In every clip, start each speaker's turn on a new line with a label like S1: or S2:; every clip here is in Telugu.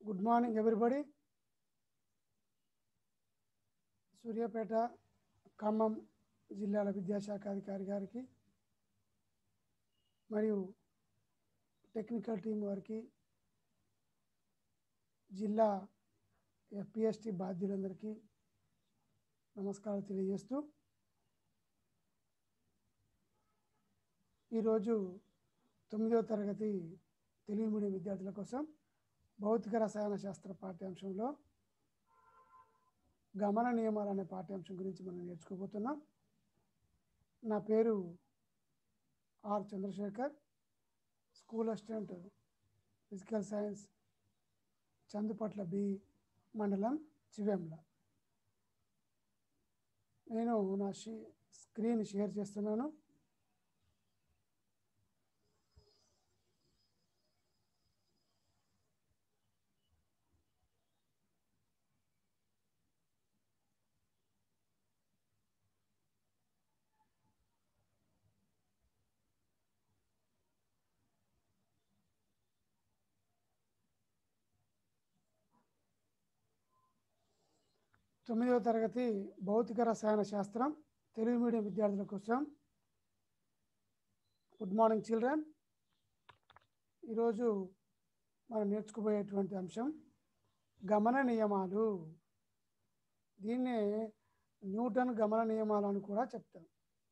S1: good morning everybody Suryapet Khammam జిల్లాల విద్యాశాఖ అధికారి గారికి మరియు టెక్నికల్ టీం వారికి జిల్లా ఎఫ్పిఎస్టి బాధ్యులందరికీ నమస్కారాలు తెలియజేస్తూ ఈరోజు తొమ్మిదవ తరగతి తెలుగు మీడియం విద్యార్థుల కోసం భౌతిక రసాయన శాస్త్ర పాఠ్యాంశంలో గమన నియమాలు అనే పాఠ్యాంశం గురించి మనం నేర్చుకోబోతున్నాం నా పేరు R Chandrashekar school assistant physical science Chandupatla B మండలం చివెంల నేను నా షీ స్క్రీన్ షేర్ చేస్తున్నాను తొమ్మిదవ తరగతి భౌతిక రసాయన శాస్త్రం తెలుగు మీడియం విద్యార్థుల కోసం గుడ్ మార్నింగ్ చిల్డ్రన్ ఈరోజు మనం నేర్చుకోబోయేటువంటి అంశం గమన నియమాలు దీన్నే న్యూటన్ గమన నియమాలు అని కూడా చెప్తాం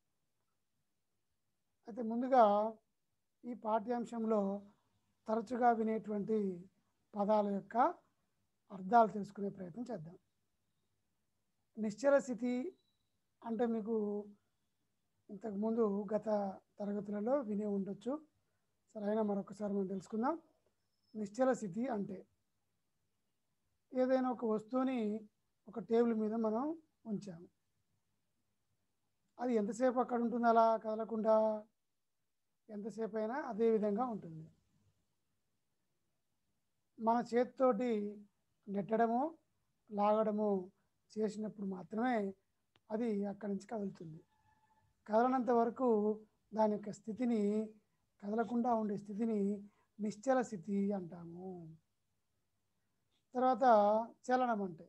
S1: అయితే ముందుగా ఈ పాఠ్యాంశంలో తరచుగా వినేటువంటి పదాల యొక్క అర్థాలు తెలుసుకునే ప్రయత్నం చేద్దాం నిశ్చల స్థితి అంటే మీకు ఇంతకుముందు గత తరగతులలో వినే ఉండొచ్చు సరే అయినా మరొకసారి మనం తెలుసుకుందాం నిశ్చల స్థితి అంటే ఏదైనా ఒక వస్తువుని ఒక టేబుల్ మీద మనం ఉంచాము అది ఎంతసేపు అక్కడ ఉంటుంది అలా కదలకుండా ఎంతసేపు అయినా అదే విధంగా ఉంటుంది మన చేతితోటి నెట్టడము లాగడము చేసినప్పుడు మాత్రమే అది అక్కడి నుంచి కదులుతుంది కదలనంత వరకు దాని యొక్క స్థితిని కదలకుండా ఉండే స్థితిని నిశ్చల స్థితి అంటాము తర్వాత చలనం అంటే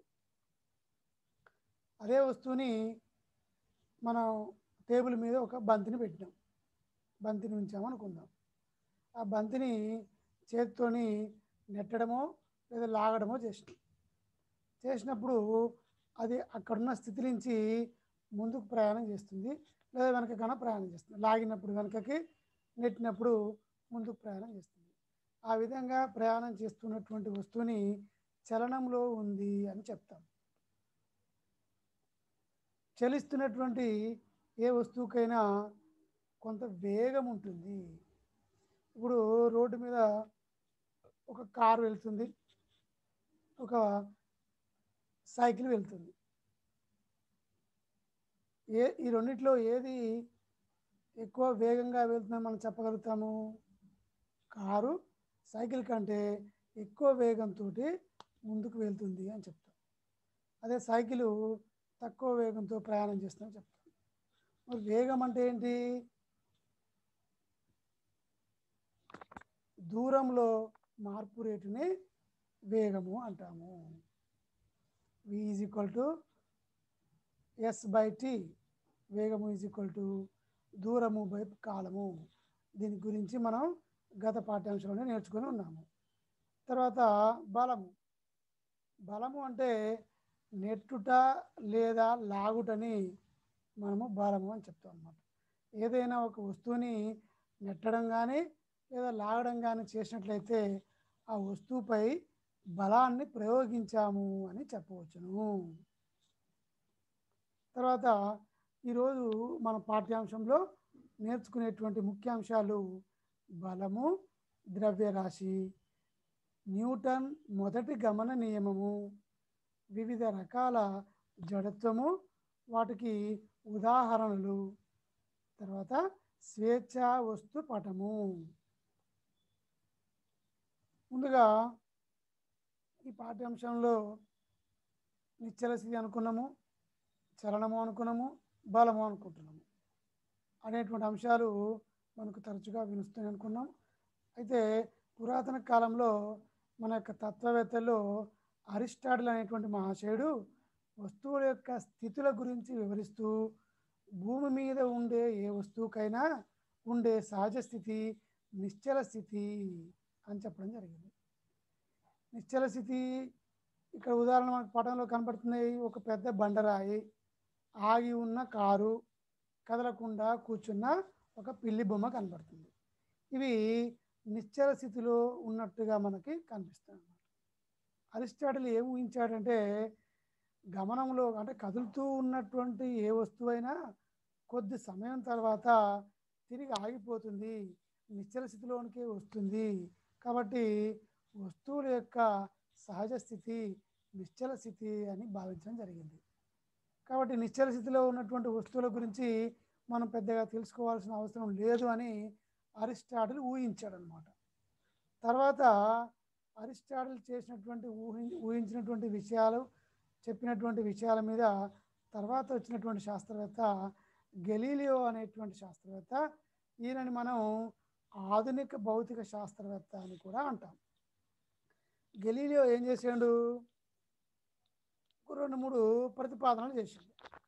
S1: అదే వస్తువుని మనం టేబుల్ మీద ఒక బంతిని పెట్టినాం బంతిని ఉంచాము అనుకుందాం ఆ బంతిని చేతితోని నెట్టడమో లేదా లాగడమో చేసినాం చేసినప్పుడు అది అక్కడున్న స్థితి నుంచి ముందుకు ప్రయాణం చేస్తుంది లేదా వెనక కన్నా ప్రయాణం చేస్తుంది లాగినప్పుడు వెనకకి నెట్టినప్పుడు ముందుకు ప్రయాణం చేస్తుంది ఆ విధంగా ప్రయాణం చేస్తున్నటువంటి వస్తువుని చలనంలో ఉంది అని చెప్తాం చలిస్తున్నటువంటి ఏ వస్తువుకైనా కొంత వేగం ఉంటుంది ఇప్పుడు రోడ్డు మీద ఒక కారు వెళ్తుంది ఒక సైకిల్ వెళ్తుంది ఏ ఈ రెండిట్లో ఏది ఎక్కువ వేగంగా వెళ్తుందని మనం చెప్పగలుగుతాము కారు సైకిల్ కంటే ఎక్కువ వేగంతో ముందుకు వెళ్తుంది అని చెప్తాం అదే సైకిల్ తక్కువ వేగంతో ప్రయాణం చేస్తుందని చెప్తాం మరి వేగం అంటే ఏంటి దూరంలో మార్పు రేటుని వేగము అంటాము V is equal to S by T వేగము ఈజ్ ఈక్వల్ టు దూరము బై కాలము దీని గురించి మనం గత పాఠ్యాంశంలోనే నేర్చుకొని ఉన్నాము తర్వాత బలము బలము అంటే నెట్టుట లేదా లాగుటని మనము బలము అని చెప్తాం అన్నమాట ఏదైనా ఒక వస్తువుని నెట్టడం కానీ లేదా లాగడం కానీ చేసినట్లయితే ఆ వస్తువుపై బలాన్ని ప్రయోగించాము అని చెప్పవచ్చును తర్వాత ఈరోజు మన పాఠ్యాంశంలో నేర్చుకునేటువంటి ముఖ్యాంశాలు బలము ద్రవ్యరాశి న్యూటన్ మొదటి గమన నియమము వివిధ రకాల జడత్వము వాటికి ఉదాహరణలు తర్వాత స్వేచ్ఛా వస్తు పటము ముందుగా ఈ పాఠ్యాంశంలో నిశ్చల స్థితి అనుకున్నాము చలనము అనుకున్నాము బలము అనుకుంటున్నాము అనేటువంటి అంశాలు మనకు తరచుగా వినుస్తాయి అనుకున్నాం అయితే పురాతన కాలంలో మన యొక్క తత్వవేత్తల్లో అరిస్టాటిల్ అనేటువంటి మహాశయుడు వస్తువుల యొక్క స్థితుల గురించి వివరిస్తూ భూమి మీద ఉండే ఏ వస్తువుకైనా ఉండే సహజ స్థితి నిశ్చల స్థితి అని చెప్పడం జరిగింది నిశ్చల స్థితి ఇక్కడ ఉదాహరణ మనకు పటంలో కనపడుతుంది ఒక పెద్ద బండరాయి ఆగి ఉన్న కారు కదలకుండా కూర్చున్న ఒక పిల్లి బొమ్మ కనపడుతుంది ఇవి నిశ్చల స్థితిలో ఉన్నట్టుగా మనకి కనిపిస్తాయి అన్నమాట అరిస్టాటిల్ ఏం ఊహించాడంటే గమనంలో అంటే కదులుతూ ఉన్నటువంటి ఏ వస్తువైనా కొద్ది సమయం తర్వాత తిరిగి ఆగిపోతుంది నిశ్చల స్థితిలోనికి వస్తుంది కాబట్టి వస్తువుల యొక్క సహజ స్థితి నిశ్చల స్థితి అని భావించడం జరిగింది కాబట్టి నిశ్చల స్థితిలో ఉన్నటువంటి వస్తువుల గురించి మనం పెద్దగా తెలుసుకోవాల్సిన అవసరం లేదు అని అరిస్టాటిల్ ఊహించాడు అనమాట తర్వాత అరిస్టాటిల్ చేసినటువంటి ఊహి ఊహించినటువంటి విషయాలు చెప్పినటువంటి విషయాల మీద తర్వాత వచ్చినటువంటి శాస్త్రవేత్త గెలీలియో అనేటువంటి శాస్త్రవేత్త ఈయనని మనం ఆధునిక భౌతిక శాస్త్రవేత్త అని కూడా అంటాం గెలీలియో ఏం చేసాడు ఒక రెండు మూడు ప్రతిపాదనలు చేసిండు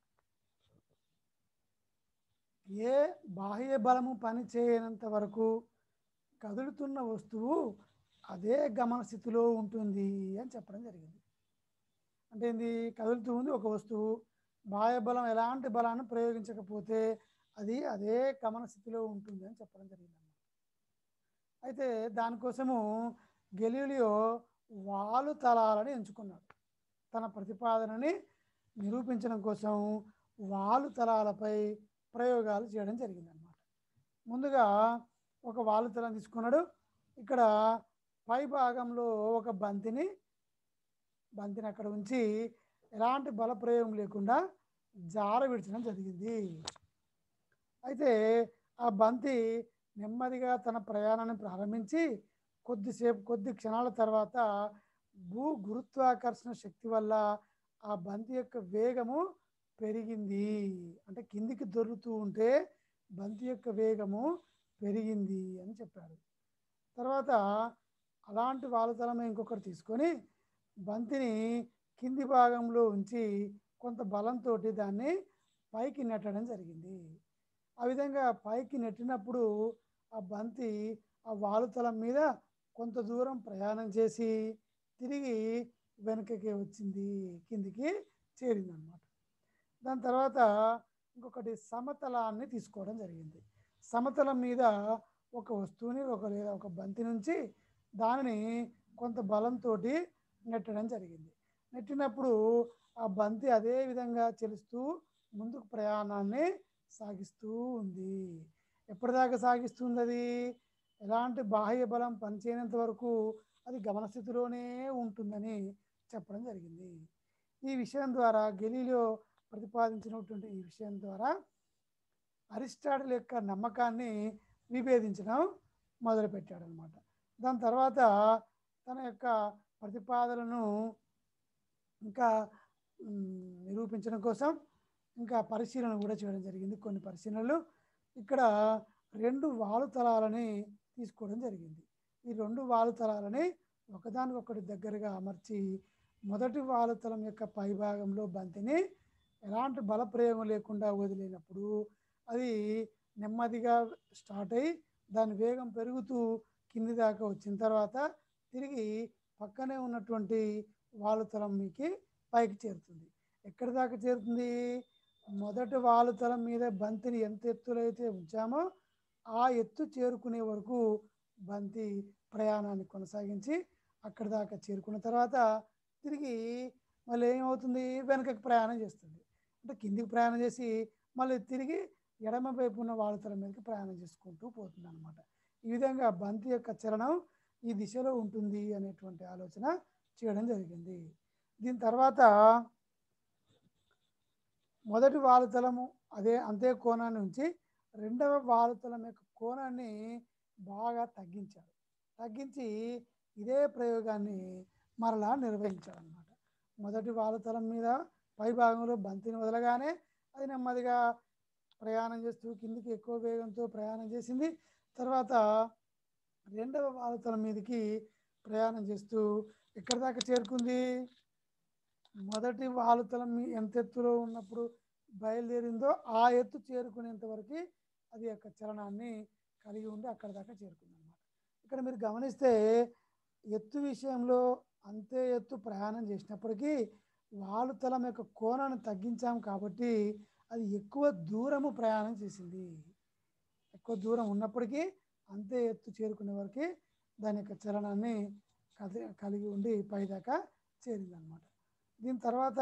S1: ఏ బాహ్య బలము పని చేయనంత వరకు కదులుతున్న వస్తువు అదే గమన స్థితిలో ఉంటుంది అని చెప్పడం జరిగింది అంటే ఏంది కదులుతూ ఉంది ఒక వస్తువు బాహ్య బలం ఎలాంటి బలాన్ని ప్రయోగించకపోతే అది అదే గమన స్థితిలో ఉంటుంది అని చెప్పడం జరిగింది అయితే దానికోసము గెలీలియో వాలు తలాలని ఎంచుకున్నాడు తన ప్రతిపాదనని నిరూపించడం కోసం వాలు తలాలపై ప్రయోగాలు చేయడం జరిగిందనమాట ముందుగా ఒక వాలు తలం తీసుకున్నాడు ఇక్కడ పై భాగంలో ఒక బంతిని బంతిని అక్కడ ఉంచి ఎలాంటి బల ప్రయోగం లేకుండా జార విడిచడం జరిగింది అయితే ఆ బంతి నెమ్మదిగా తన ప్రయాణాన్ని ప్రారంభించి కొద్దిసేపు కొద్ది క్షణాల తర్వాత భూ గురుత్వాకర్షణ శక్తి వల్ల ఆ బంతి యొక్క వేగము పెరిగింది అంటే కిందికి దొరుకుతూ ఉంటే బంతి యొక్క వేగము పెరిగింది అని చెప్పారు తర్వాత అలాంటి వాలుతలమే ఇంకొకటి తీసుకొని బంతిని కింది భాగంలో ఉంచి కొంత బలంతో దాన్ని పైకి నెట్టడం జరిగింది ఆ విధంగా పైకి నెట్టినప్పుడు ఆ బంతి ఆ వాలుతలం మీద కొంత దూరం ప్రయాణం చేసి తిరిగి వెనుకకి వచ్చింది కిందికి చేరింది అనమాట దాని తర్వాత ఇంకొకటి సమతలాన్ని తీసుకోవడం జరిగింది సమతలం మీద ఒక వస్తువుని ఒక లేదా ఒక బంతి నుంచి దానిని కొంత బలంతో నెట్టడం జరిగింది నెట్టినప్పుడు ఆ బంతి అదే విధంగా చెలుస్తూ ముందుకు ప్రయాణాన్ని సాగిస్తూ ఉంది ఎప్పటిదాకా సాగిస్తుంది అది ఎలాంటి బాహ్య బలం పనిచేయనంత వరకు అది గమనస్థితిలోనే ఉంటుందని చెప్పడం జరిగింది ఈ విషయం ద్వారా గెలీలియో ప్రతిపాదించినటువంటి ఈ విషయం ద్వారా అరిస్టాటిల్ యొక్క నమ్మకాన్ని విభేదించడం మొదలుపెట్టాడు అనమాట దాని తర్వాత తన యొక్క ప్రతిపాదనను ఇంకా మ్, నిరూపించడం కోసం ఇంకా పరిశీలన కూడా చేయడం జరిగింది కొన్ని పరిశీలనలు ఇక్కడ రెండు వాలు తలాలని తీసుకోవడం జరిగింది ఈ రెండు వాలు తలాలని ఒకదానికొకటి దగ్గరగా అమర్చి మొదటి వాలు తలం యొక్క పైభాగంలో బంతిని ఎలాంటి బల ప్రయోగం లేకుండా వదిలినప్పుడు అది నెమ్మదిగా స్టార్ట్ అయ్యి దాని వేగం పెరుగుతూ కింది దాకా వచ్చిన తర్వాత తిరిగి పక్కనే ఉన్నటువంటి వాలుతలం మీకి పైకి చేరుతుంది ఎక్కడి దాకా చేరుతుంది మొదటి వాలుతలం మీద బంతిని ఎంత ఎత్తులో అయితే ఉంచామో ఆ ఎత్తు చేరుకునే వరకు బంతి ప్రయాణాన్ని కొనసాగించి అక్కడి దాకా చేరుకున్న తర్వాత తిరిగి మళ్ళీ ఏమవుతుంది వెనకకి ప్రయాణం చేస్తుంది అంటే కిందికి ప్రయాణం చేసి మళ్ళీ తిరిగి ఎడమ వైపు ఉన్న వాలుతల మీదకి ప్రయాణం చేసుకుంటూ పోతుంది అనమాట ఈ విధంగా బంతి యొక్క చలనం ఈ దిశలో ఉంటుంది అనేటువంటి ఆలోచన చేయడం జరిగింది దీని తర్వాత మొదటి వాలుతలము అదే అంతే కోణాన్ని ఉంచి రెండవ వాలుతలం యొక్క కోణాన్ని బాగా తగ్గించాడు తగ్గించి ఇదే ప్రయోగాన్ని మరలా నిర్వహించాడు అనమాట మొదటి వాలుతలం మీద పై భాగంలో బంతిని వదలగానే అది నెమ్మదిగా ప్రయాణం చేస్తూ కిందికి ఎక్కువ వేగంతో ప్రయాణం చేసింది తర్వాత రెండవ వాలుతలం మీదకి ప్రయాణం చేస్తూ ఎక్కడి దాకా చేరుకుంది మొదటి వాలుతలం మీ- ఎంత ఎత్తులో ఉన్నప్పుడు బయలుదేరిందో ఆ ఎత్తు చేరుకునేంత వరకు అది యొక్క చలనాన్ని కలిగి ఉండి అక్కడ దాకా చేరుకుంది అనమాట ఇక్కడ మీరు గమనిస్తే ఎత్తు విషయంలో అంతే ఎత్తు ప్రయాణం చేసినప్పటికీ వాలుతలం యొక్క కోణాన్ని తగ్గించాం కాబట్టి అది ఎక్కువ దూరము ప్రయాణం చేసింది ఎక్కువ దూరం ఉన్నప్పటికీ అంతే ఎత్తు చేరుకునే వరకు దాని యొక్క చలనాన్ని కది కలిగి ఉండి పైదాకా చేరింది అనమాట దీని తర్వాత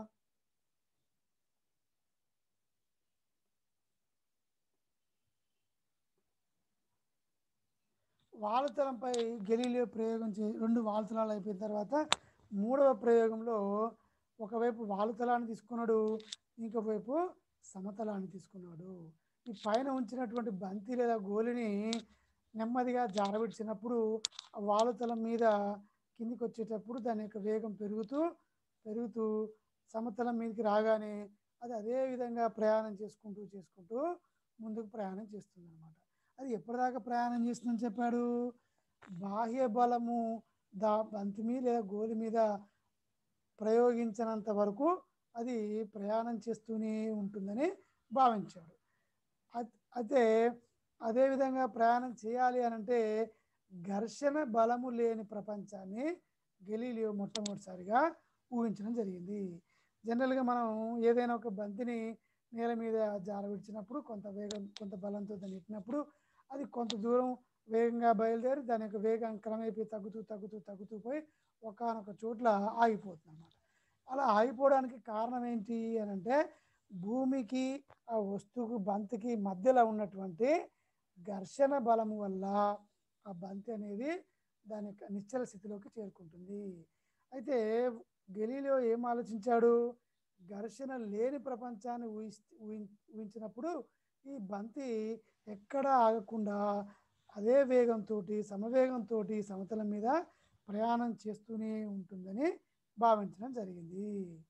S1: వాలుతలంపై గెలీలియో ప్రయోగం చే రెండు వాలుతలాలు అయిపోయిన తర్వాత మూడవ ప్రయోగంలో ఒకవైపు వాలుతలాన్ని తీసుకున్నాడు ఇంకోవైపు సమతలాన్ని తీసుకున్నాడు ఈ పైన ఉంచినటువంటి బంతి లేదా గోలిని నెమ్మదిగా జారవిడిచినప్పుడు ఆ వాలుతలం మీద కిందికి వచ్చేటప్పుడు దాని యొక్క వేగం పెరుగుతూ పెరుగుతూ సమతలం మీదకి రాగానే అది అదే విధంగా ప్రయాణం చేసుకుంటూ చేసుకుంటూ ముందుకు ప్రయాణం చేస్తుంది అనమాట అది ఎప్పటిదాకా ప్రయాణం చేస్తుందని చెప్పాడు బాహ్య బలము దా బంతి మీద లేదా గోలి మీద ప్రయోగించినంత వరకు అది ప్రయాణం చేస్తూనే ఉంటుందని భావించాడు అద్- అయితే అదేవిధంగా ప్రయాణం చేయాలి అని అంటే ఘర్షణ బలము లేని ప్రపంచాన్ని గెలీలియో మొట్టమొదటిసారిగా ఊహించడం జరిగింది జనరల్గా మనం ఏదైనా ఒక బంతిని నేల మీద జారవిడిచినప్పుడు కొంత వేగం కొంత బలంతో దాన్ని ఎట్టినప్పుడు అది కొంత దూరం వేగంగా బయలుదేరి దాని యొక్క వేగం క్రమేపీ తగ్గుతూ తగ్గుతూ తగ్గుతూ పోయి ఒకనొక చోట్ల ఆగిపోతుంది అన్నమాట అలా ఆగిపోవడానికి కారణం ఏంటి అని అంటే భూమికి ఆ వస్తువుకు బంతికి మధ్యలో ఉన్నటువంటి ఘర్షణ బలము వల్ల ఆ బంతి అనేది దాని యొక్క నిశ్చల స్థితిలోకి చేరుకుంటుంది అయితే గెలీలియో ఏం ఆలోచించాడు ఘర్షణ లేని ప్రపంచాన్ని ఊహి ఊహిం ఊహించినప్పుడు ఈ బంతి ఎక్కడ ఆగకుండా అదే వేగంతో సమవేగంతో సమతలం మీద ప్రయాణం చేస్తూనే ఉంటుందని భావించడం జరిగింది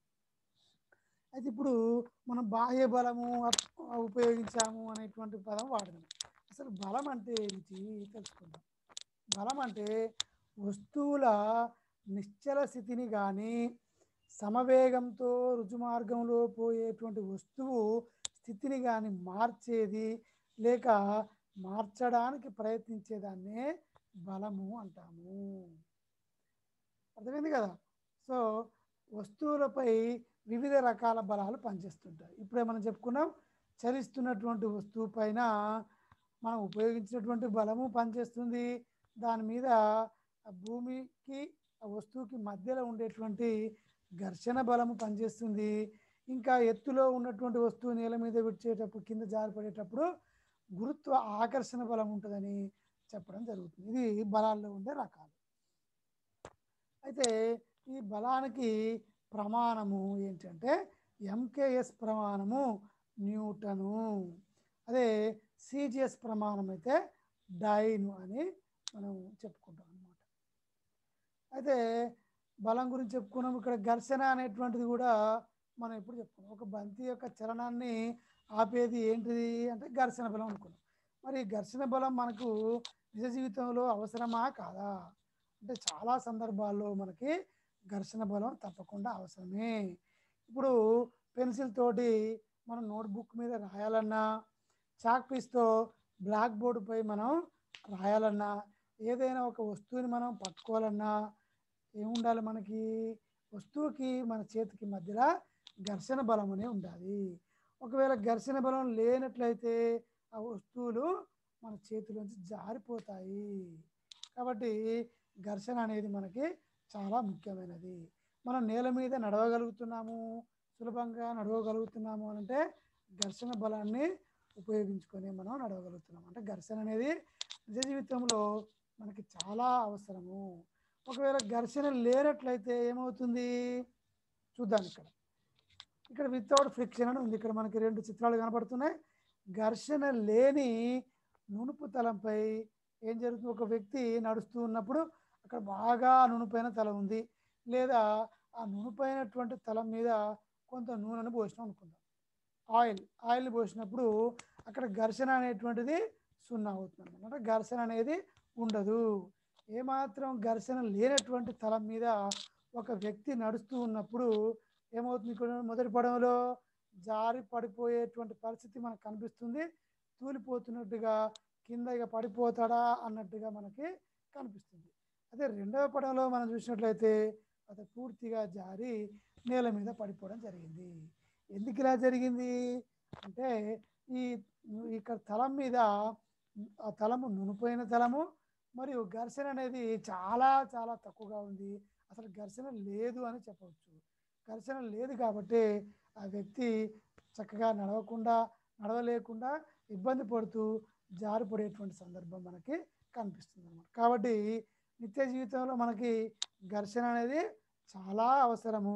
S1: అయితే ఇప్పుడు మనం బాహ్య బలము అప్- ఉపయోగించాము అనేటువంటి పదం వాడదాం అసలు బలం అంటే ఏంటి తెలుసుకుందాం బలం అంటే వస్తువుల నిశ్చల స్థితిని కానీ సమవేగంతో రుజుమార్గంలో పోయేటువంటి వస్తువు స్థితిని కానీ మార్చేది లేక మార్చడానికి ప్రయత్నించేదాన్నే బలము అంటాము అర్థమైంది కదా సో వస్తువులపై వివిధ రకాల బలాలు పనిచేస్తుంటాయి ఇప్పుడే మనం చెప్పుకున్నాం చలిస్తున్నటువంటి వస్తువు పైన మనం ఉపయోగించినటువంటి బలము పనిచేస్తుంది దాని మీద ఆ భూమికి ఆ వస్తువుకి మధ్యలో ఉండేటువంటి ఘర్షణ బలము పనిచేస్తుంది ఇంకా ఎత్తులో ఉన్నటువంటి వస్తువు నేల మీద విడిచేటప్పుడు కింద జారిపడేటప్పుడు గురుత్వ ఆకర్షణ బలం ఉంటుందని చెప్పడం జరుగుతుంది ఇది బలాల్లో ఉండే రకాలు అయితే ఈ బలానికి ప్రమాణము ఏంటంటే ఎంకేఎస్ ప్రమాణము న్యూటను అదే సిజిఎస్ ప్రమాణం అయితే డైను అని మనం చెప్పుకుంటాం అనమాట అయితే బలం గురించి చెప్పుకున్నాం ఇక్కడ ఘర్షణ అనేటువంటిది కూడా మనం ఎప్పుడు చెప్పుకున్నాం ఒక బంతి యొక్క చలనాన్ని ఆపేది ఏంటిది అంటే ఘర్షణ బలం అనుకున్నాం మరి ఈ ఘర్షణ బలం మనకు నిజ జీవితంలో అవసరమా కాదా అంటే చాలా సందర్భాల్లో మనకి ఘర్షణ బలం తప్పకుండా అవసరమే ఇప్పుడు పెన్సిల్ తోటి మనం నోట్బుక్ మీద రాయాలన్నా చాక్ పీస్తో బ్లాక్ బోర్డుపై మనం రాయాలన్నా ఏదైనా ఒక వస్తువుని మనం పట్టుకోవాలన్నా ఏముండాలి మనకి వస్తువుకి మన చేతికి మధ్యలో ఘర్షణ బలం అనే ఉండాలి ఒకవేళ ఘర్షణ బలం లేనట్లయితే ఆ వస్తువులు మన చేతిలోంచి జారిపోతాయి కాబట్టి ఘర్షణ అనేది మనకి చాలా ముఖ్యమైనది మనం నేల మీద నడవగలుగుతున్నాము సులభంగా నడవగలుగుతున్నాము అని అంటే ఘర్షణ బలాన్ని ఉపయోగించుకొని మనం నడవగలుగుతున్నాం అంటే ఘర్షణ అనేది నిజ జీవితంలో మనకి చాలా అవసరము ఒకవేళ ఘర్షణ లేనట్లయితే ఏమవుతుంది చూద్దాం ఇక్కడ ఇక్కడ వితౌట్ ఫ్రిక్షన్ అని ఉంది ఇక్కడ మనకి రెండు చిత్రాలు కనపడుతున్నాయి ఘర్షణ లేని నునుపు తలంపై ఏం జరుగుతుంది ఒక వ్యక్తి నడుస్తూ ఉన్నప్పుడు అక్కడ బాగా నునుపైన తల ఉంది లేదా ఆ నునుపైనటువంటి తలం మీద కొంత నూనెను పోసినాం అనుకుందాం ఆయిల్ ఆయిల్ పోసినప్పుడు అక్కడ ఘర్షణ అనేటువంటిది సున్నా అవుతుంది అనమాట ఘర్షణ అనేది ఉండదు ఏమాత్రం ఘర్షణ లేనటువంటి తలం మీద ఒక వ్యక్తి నడుస్తూ ఉన్నప్పుడు ఏమవుతుంది ఇక్కడ మొదటి పడంలో జారి పడిపోయేటువంటి పరిస్థితి మనకు కనిపిస్తుంది తూలిపోతున్నట్టుగా కింద ఇక పడిపోతాడా అన్నట్టుగా మనకి కనిపిస్తుంది అదే రెండవ పడంలో మనం చూసినట్లయితే అతను పూర్తిగా జారి నేల మీద పడిపోవడం జరిగింది ఎందుకు ఇలా జరిగింది అంటే ఈ ఇక్కడ తలం మీద ఆ తలము నునిపోయిన తలము మరియు ఘర్షణ అనేది చాలా చాలా తక్కువగా ఉంది అసలు ఘర్షణ లేదు అని చెప్పవచ్చు ఘర్షణ లేదు కాబట్టి ఆ వ్యక్తి చక్కగా నడవకుండా నడవలేకుండా ఇబ్బంది పడుతూ జారిపడేటువంటి సందర్భం మనకి కనిపిస్తుంది అనమాట కాబట్టి నిత్య జీవితంలో మనకి ఘర్షణ అనేది చాలా అవసరము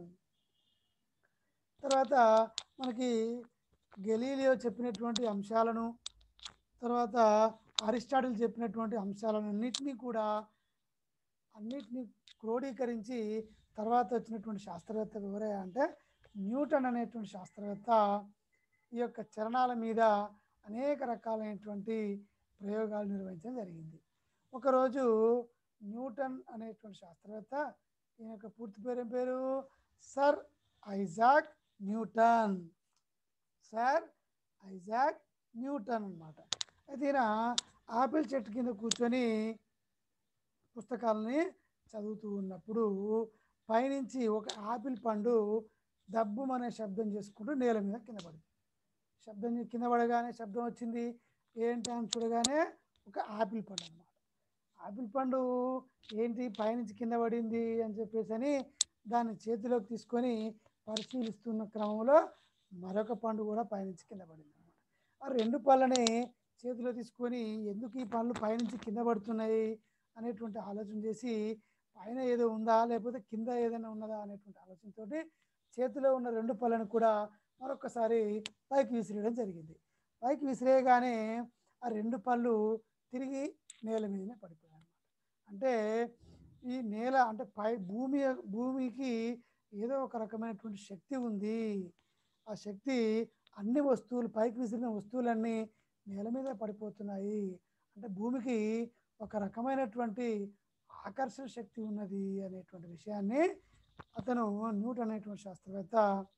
S1: తర్వాత మనకి గెలీలియో చెప్పినటువంటి అంశాలను తర్వాత అరిస్టాటిల్ చెప్పినటువంటి అంశాలన్నింటినీ కూడా అన్నిటినీ క్రోడీకరించి తర్వాత వచ్చినటువంటి శాస్త్రవేత్త ఎవరే అంటే న్యూటన్ అనేటువంటి శాస్త్రవేత్త ఈ యొక్క చరణాల మీద అనేక రకాలైనటువంటి ప్రయోగాలు నిర్వహించడం జరిగింది ఒకరోజు న్యూటన్ అనేటువంటి శాస్త్రవేత్త ఈయన యొక్క పూర్తి పేరు ఏం పేరు sir Isaac Newton sir Isaac Newton అన్నమాట అయితే ఈయన ఆపిల్ చెట్టు కింద కూర్చొని పుస్తకాలని చదువుతూ ఉన్నప్పుడు పైనుంచి ఒక ఆపిల్ పండు దబ్బుమనే శబ్దం చేసుకుంటూ నేల మీద కింద పడింది శబ్దం కింద పడగానే శబ్దం వచ్చింది ఏంటి అని చూడగానే ఒక ఆపిల్ పండు అనమాట ఆపిల్ పండు ఏంటి పైనుంచి కింద పడింది అని చెప్పేసి అని దాన్ని చేతిలోకి తీసుకొని పరిశీలిస్తున్న క్రమంలో మరొక పండు కూడా పైనుంచి కింద పడింది అనమాట ఆ రెండు పళ్ళని చేతిలో తీసుకొని ఎందుకు ఈ పళ్ళు పైనుంచి కింద పడుతున్నాయి అనేటువంటి ఆలోచన చేసి పైన ఏదో ఉందా లేకపోతే కింద ఏదైనా ఉన్నదా అనేటువంటి ఆలోచనతోటి చేతిలో ఉన్న రెండు పళ్ళను కూడా మరొకసారి పైకి విసిరేయడం జరిగింది పైకి విసిరేయగానే ఆ రెండు పళ్ళు తిరిగి నేల మీదనే పడిపోయాయి అన్నమాట అంటే ఈ నేల అంటే పై భూమి భూమికి ఏదో ఒక రకమైనటువంటి శక్తి ఉంది ఆ శక్తి అన్ని వస్తువులు పైకి విసిరిన వస్తువులన్నీ నేల మీద పడిపోతున్నాయి అంటే భూమికి ఒక రకమైనటువంటి ఆకర్షణ శక్తి ఉన్నది అనేటువంటి విషయాన్ని అతను న్యూటన్ అనేటువంటి శాస్త్రవేత్త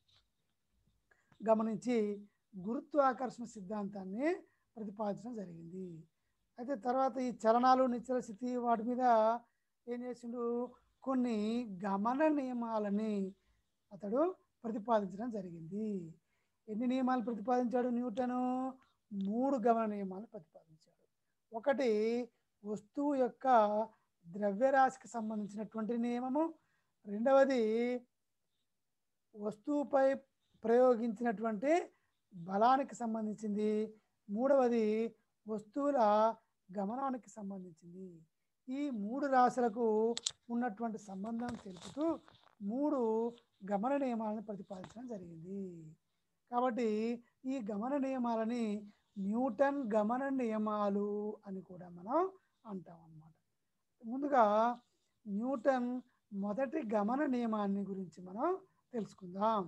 S1: గమనించి గురుత్వాకర్షణ సిద్ధాంతాన్ని ప్రతిపాదించడం జరిగింది అయితే తర్వాత ఈ చలనాలు నిశ్చల స్థితి వాటి మీద ఏం చేసిండు కొన్ని గమన నియమాలని అతడు ప్రతిపాదించడం జరిగింది ఎన్ని నియమాలు ప్రతిపాదించాడు న్యూటను మూడు గమన నియమాలు ప్రతిపాదించాడు ఒకటి వస్తువు యొక్క ద్రవ్యరాశికి సంబంధించినటువంటి నియమము రెండవది వస్తువుపై ప్రయోగించినటువంటి బలానికి సంబంధించింది మూడవది వస్తువుల గమనానికి సంబంధించింది ఈ మూడు రాశులకు ఉన్నటువంటి సంబంధం తెలుపుతూ మూడు గమన నియమాలను ప్రతిపాదించడం జరిగింది కాబట్టి ఈ గమన నియమాలని న్యూటన్ గమన నియమాలు అని కూడా మనం అంటాం అన్నమాట ముందుగా న్యూటన్ మొదటి గమన నియమాన్ని గురించి మనం తెలుసుకుందాం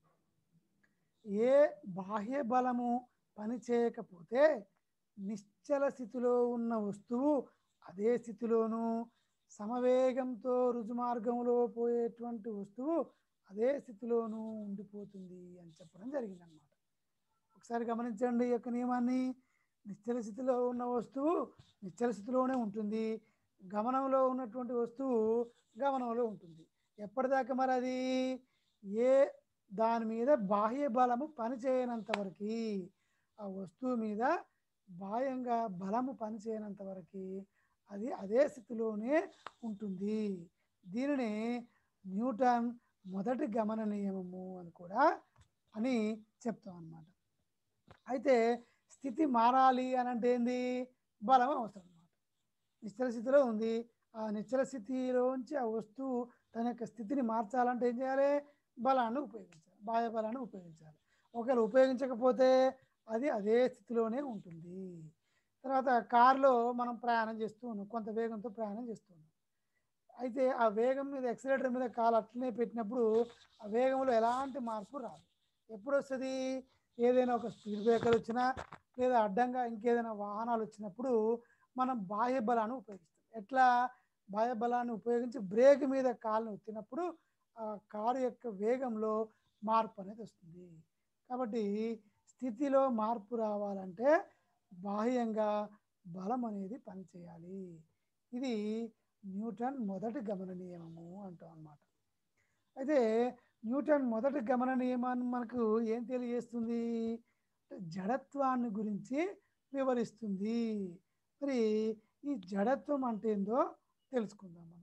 S1: ఏ బాహ్య బలము పని చేయకపోతే నిశ్చల స్థితిలో ఉన్న వస్తువు అదే స్థితిలోనూ సమవేగంతో రుజుమార్గంలో పోయేటువంటి వస్తువు అదే స్థితిలోనూ ఉండిపోతుంది అని చెప్పడం జరిగిందనమాట ఒకసారి గమనించండి ఈ యొక్క నియమాన్ని నిశ్చల స్థితిలో ఉన్న వస్తువు నిశ్చల స్థితిలోనే ఉంటుంది గమనంలో ఉన్నటువంటి వస్తువు గమనంలో ఉంటుంది ఎప్పటిదాకా మరి అది ఏ దాని మీద బాహ్య బలము పనిచేయనంత వరకు ఆ వస్తువు మీద బాహ్యంగా బలము పనిచేయనంత వరకు అది అదే స్థితిలోనే ఉంటుంది దీనిని న్యూటన్ మొదటి గమన నియమము అని కూడా అని చెప్తాం అన్నమాట అయితే స్థితి మారాలి అని అంటే ఏంది బలం అవసరం అన్నమాట నిశ్చల స్థితిలో ఉంది ఆ నిశ్చల స్థితిలోంచి ఆ వస్తువు తన యొక్క స్థితిని మార్చాలంటే ఏం చేయాలి బలాన్ని ఉపయోగించాలి బాహ్య బలాన్ని ఉపయోగించాలి ఒకవేళ ఉపయోగించకపోతే అది అదే స్థితిలోనే ఉంటుంది తర్వాత కారులో మనం ప్రయాణం చేస్తూ ఉన్నాం కొంత వేగంతో ప్రయాణం చేస్తూ ఉన్నాం అయితే ఆ వేగం మీద ఎక్సిలేటర్ మీద కాలు అట్లనే పెట్టినప్పుడు ఆ వేగంలో ఎలాంటి మార్పు రాదు ఎప్పుడు వస్తుంది ఏదైనా ఒక స్పీడ్ బ్రేకర్ వచ్చినా లేదా అడ్డంగా ఇంకేదైనా వాహనాలు వచ్చినప్పుడు మనం బాహ్య బలాన్ని ఉపయోగిస్తాం ఎట్లా బాహ్య బలాన్ని ఉపయోగించి బ్రేక్ మీద కాలును ఎత్తినప్పుడు ఆ కారు యొక్క వేగంలో మార్పు అనేది వస్తుంది కాబట్టి స్థితిలో మార్పు రావాలంటే బాహ్యంగా బలం అనేది పనిచేయాలి ఇది న్యూటన్ మొదటి గమన నియమము అంటాం అన్నమాట అయితే న్యూటన్ మొదటి గమన నియమాన్ని మనకు ఏం తెలియజేస్తుంది జడత్వాన్ని గురించి వివరిస్తుంది మరి ఈ జడత్వం అంటే ఏందో తెలుసుకుందాం మనం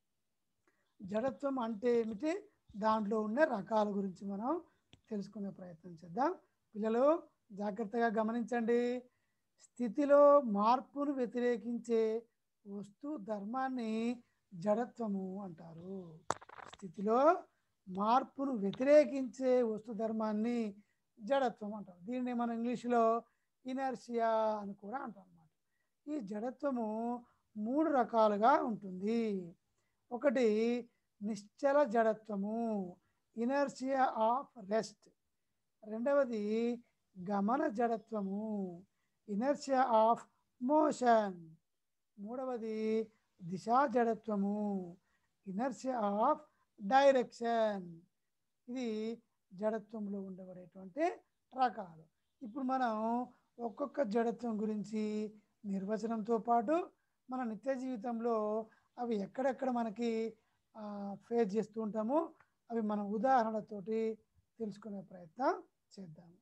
S1: జడత్వం అంటే ఏమిటి దాంట్లో ఉన్న రకాల గురించి మనం తెలుసుకునే ప్రయత్నం చేద్దాం పిల్లలు జాగ్రత్తగా గమనించండి స్థితిలో మార్పును వ్యతిరేకించే వస్తు ధర్మాన్ని జడత్వము అంటారు స్థితిలో మార్పును వ్యతిరేకించే వస్తు ధర్మాన్ని జడత్వం అంటారు దీన్ని మనం ఇంగ్లీష్లో ఇనర్షియా అని కూడా అంటాం అన్నమాట ఈ జడత్వము మూడు రకాలుగా ఉంటుంది ఒకటి నిశ్చల జడత్వము ఇనర్షియా ఆఫ్ రెస్ట్ రెండవది గమన జడత్వము ఇనర్షియా ఆఫ్ మోషన్ మూడవది దిశా జడత్వము ఇనర్షియా ఆఫ్ డైరెక్షన్ ఇది జడత్వంలో ఉండబడేటువంటి రకాలు ఇప్పుడు మనం ఒక్కొక్క జడత్వం గురించి నిర్వచనంతో పాటు మన నిత్య జీవితంలో అవి ఎక్కడెక్కడ మనకి ఫేస్ చేస్తూ ఉంటామో అవి మనం ఉదాహరణతోటి తెలుసుకునే ప్రయత్నం చేద్దాము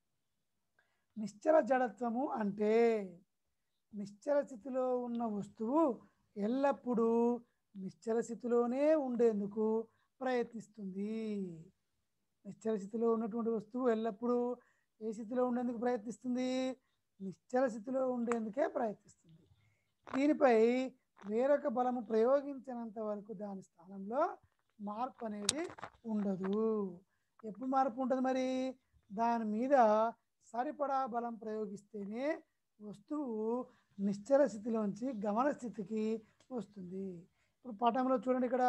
S1: నిశ్చల జడత్వము అంటే నిశ్చల స్థితిలో ఉన్న వస్తువు ఎల్లప్పుడూ నిశ్చల స్థితిలోనే ఉండేందుకు ప్రయత్నిస్తుంది నిశ్చల స్థితిలో ఉన్నటువంటి వస్తువు ఎల్లప్పుడూ ఏ స్థితిలో ఉండేందుకు ప్రయత్నిస్తుంది నిశ్చల స్థితిలో ఉండేందుకే ప్రయత్నిస్తుంది దీనిపై వేరొక బలము ప్రయోగించినంత వరకు దాని స్థానంలో మార్పు అనేది ఉండదు ఎప్పుడు మార్పు ఉంటుంది మరి దాని మీద సరిపడా బలం ప్రయోగిస్తేనే వస్తువు నిశ్చల స్థితిలోంచి గమన స్థితికి వస్తుంది ఇప్పుడు పటంలో చూడండి ఇక్కడ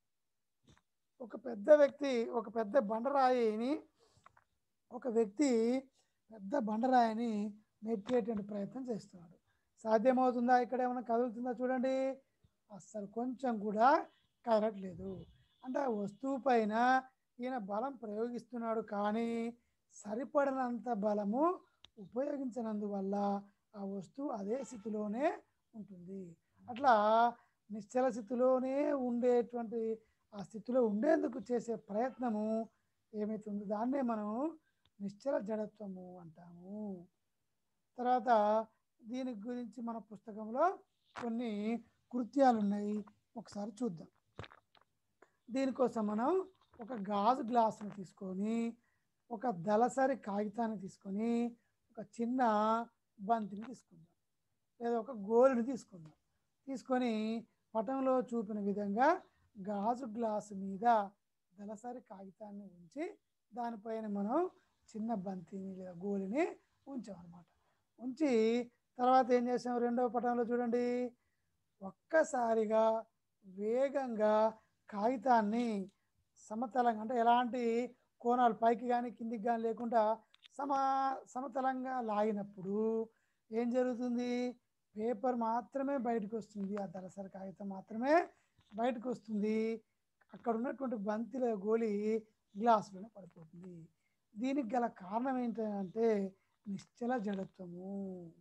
S1: ఒక పెద్ద వ్యక్తి ఒక పెద్ద బండరాయిని ఒక వ్యక్తి పెద్ద బండరాయిని నెట్టేటువంటి ప్రయత్నం చేస్తున్నాడు సాధ్యమవుతుందా ఇక్కడ ఏమైనా కదులుతుందా చూడండి అస్సలు కొంచెం కూడా కదలట్లేదు అంటే ఆ వస్తువు పైన ఈయన బలం ప్రయోగిస్తున్నాడు కానీ సరిపడినంత బలము ఉపయోగించినందువల్ల ఆ వస్తువు అదే స్థితిలోనే ఉంటుంది అట్లా నిశ్చల స్థితిలోనే ఉండేటువంటి ఆ స్థితిలో ఉండేందుకు చేసే ప్రయత్నము ఏమైతే ఉందో దాన్నే మనం నిశ్చల జడత్వము అంటాము తర్వాత దీని గురించి మన పుస్తకంలో కొన్ని కృత్యాలు ఉన్నాయి ఒకసారి చూద్దాం దీనికోసం మనం ఒక గాజు గ్లాసును తీసుకొని ఒక దళసరి కాగితాన్ని తీసుకొని ఒక చిన్న బంతిని తీసుకుందాం లేదా ఒక గోలుని తీసుకుందాం తీసుకొని పటంలో చూపిన విధంగా గాజు గ్లాసు మీద దళసరి కాగితాన్ని ఉంచి దానిపైన మనం చిన్న బంతిని లేదా గోలిని ఉంచామన్నమాట ఉంచి తర్వాత ఏం చేసాం రెండవ పటంలో చూడండి ఒక్కసారిగా వేగంగా కాగితాన్ని సమతలంగా అంటే ఎలాంటి కోణాలు పైకి కానీ కిందికి కానీ లేకుండా సమ సమతలంగా లాగినప్పుడు ఏం జరుగుతుంది పేపర్ మాత్రమే బయటకు వస్తుంది ఆ దళసరి కాగితం మాత్రమే బయటకు వస్తుంది అక్కడ ఉన్నటువంటి బంతిల గోలి గ్లాసులోనే పడిపోతుంది దీనికి గల కారణం ఏంటంటే నిశ్చల జడత్వము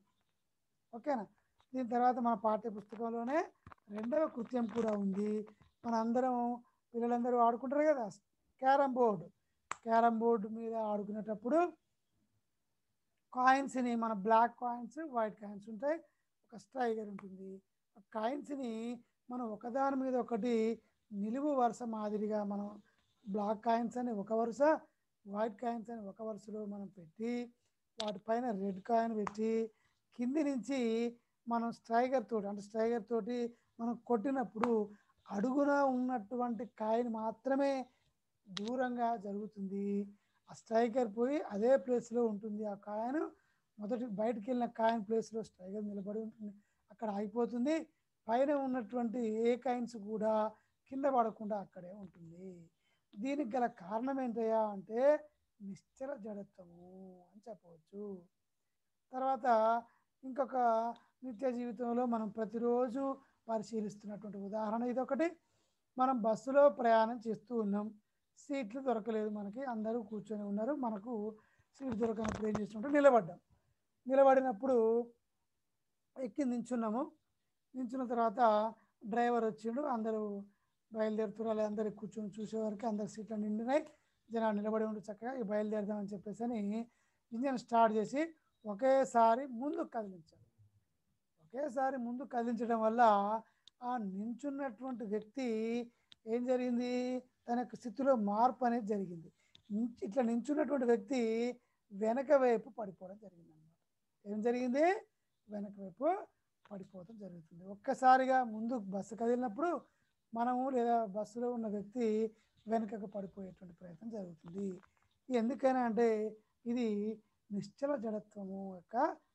S1: ఓకేనా దీని తర్వాత మన పాఠ్య పుస్తకంలోనే రెండవ కృత్యం కూడా ఉంది మన అందరం పిల్లలందరూ ఆడుకుంటారు కదా క్యారమ్ బోర్డు క్యారమ్ బోర్డు మీద ఆడుకునేటప్పుడు కాయిన్స్ని మన బ్లాక్ కాయిన్స్ వైట్ కాయిన్స్ ఉంటాయి ఒక స్ట్రైగర్ ఉంటుంది ఆ కాయిన్స్ని మనం ఒకదాని మీద ఒకటి నిలువు వరుస మాదిరిగా మనం బ్లాక్ కాయిన్స్ అని ఒక వరుస వైట్ కాయిన్స్ అని ఒక వరుసలో మనం పెట్టి వాటిపైన రెడ్ కాయిన్ పెట్టి కింది నుంచి మనం స్ట్రైగర్ తోటి అంటే స్ట్రైగర్ తోటి మనం కొట్టినప్పుడు అడుగున ఉన్నటువంటి కాయిన్ మాత్రమే దూరంగా జరుగుతుంది ఆ స్ట్రైకర్ పోయి అదే ప్లేస్లో ఉంటుంది ఆ కాయిన్ మొదటి బయటికి వెళ్ళిన కాయిన్ ప్లేస్లో స్ట్రైకర్ నిలబడి ఉంటుంది అక్కడ ఆగిపోతుంది పైన ఉన్నటువంటి ఏ కాయిన్స్ కూడా కింద పడకుండా అక్కడే ఉంటుంది దీనికి గల కారణం ఏంటయ్యా అంటే నిశ్చల జడత్వము అని చెప్పవచ్చు తర్వాత ఇంకొక నిత్య జీవితంలో మనం ప్రతిరోజు పరిశీలిస్తున్నటువంటి ఉదాహరణ ఇదొకటి మనం బస్సులో ప్రయాణం చేస్తూ ఉన్నాం సీట్లు దొరకలేదు మనకి అందరూ కూర్చొని ఉన్నారు మనకు సీట్ దొరకనప్పుడు ఏం చేస్తుంటే నిలబడ్డాం నిలబడినప్పుడు ఎక్కి నించున్నాము నించున్న తర్వాత డ్రైవర్ వచ్చిండు అందరూ బయలుదేరుతున్నారు అందరు కూర్చొని చూసేవారికి అందరు సీట్లు నిండినాయి జనాలు నిలబడి ఉండి చక్కగా ఇక బయలుదేరదామని చెప్పేసి అని ఇంజన్ స్టార్ట్ చేసి ఒకేసారి ముందు కదిలించాడు ఒకేసారి ముందు కదిలించడం వల్ల ఆ నించున్నటువంటి వ్యక్తి ఏం జరిగింది తన యొక్క స్థితిలో మార్పు అనేది జరిగింది నించు- ఇట్లా నించున్నటువంటి వ్యక్తి వెనక వైపు పడిపోవడం జరిగింది అనమాట ఏం జరిగింది వెనక వైపు పడిపోవడం జరుగుతుంది ఒక్కసారిగా ముందు బస్సు కదిలినప్పుడు మనము లేదా బస్సులో ఉన్న వ్యక్తి వెనుకకు పడిపోయేటువంటి ప్రయత్నం జరుగుతుంది ఎందుకైనా అంటే ఇది నిశ్చల జడత్వము యొక్క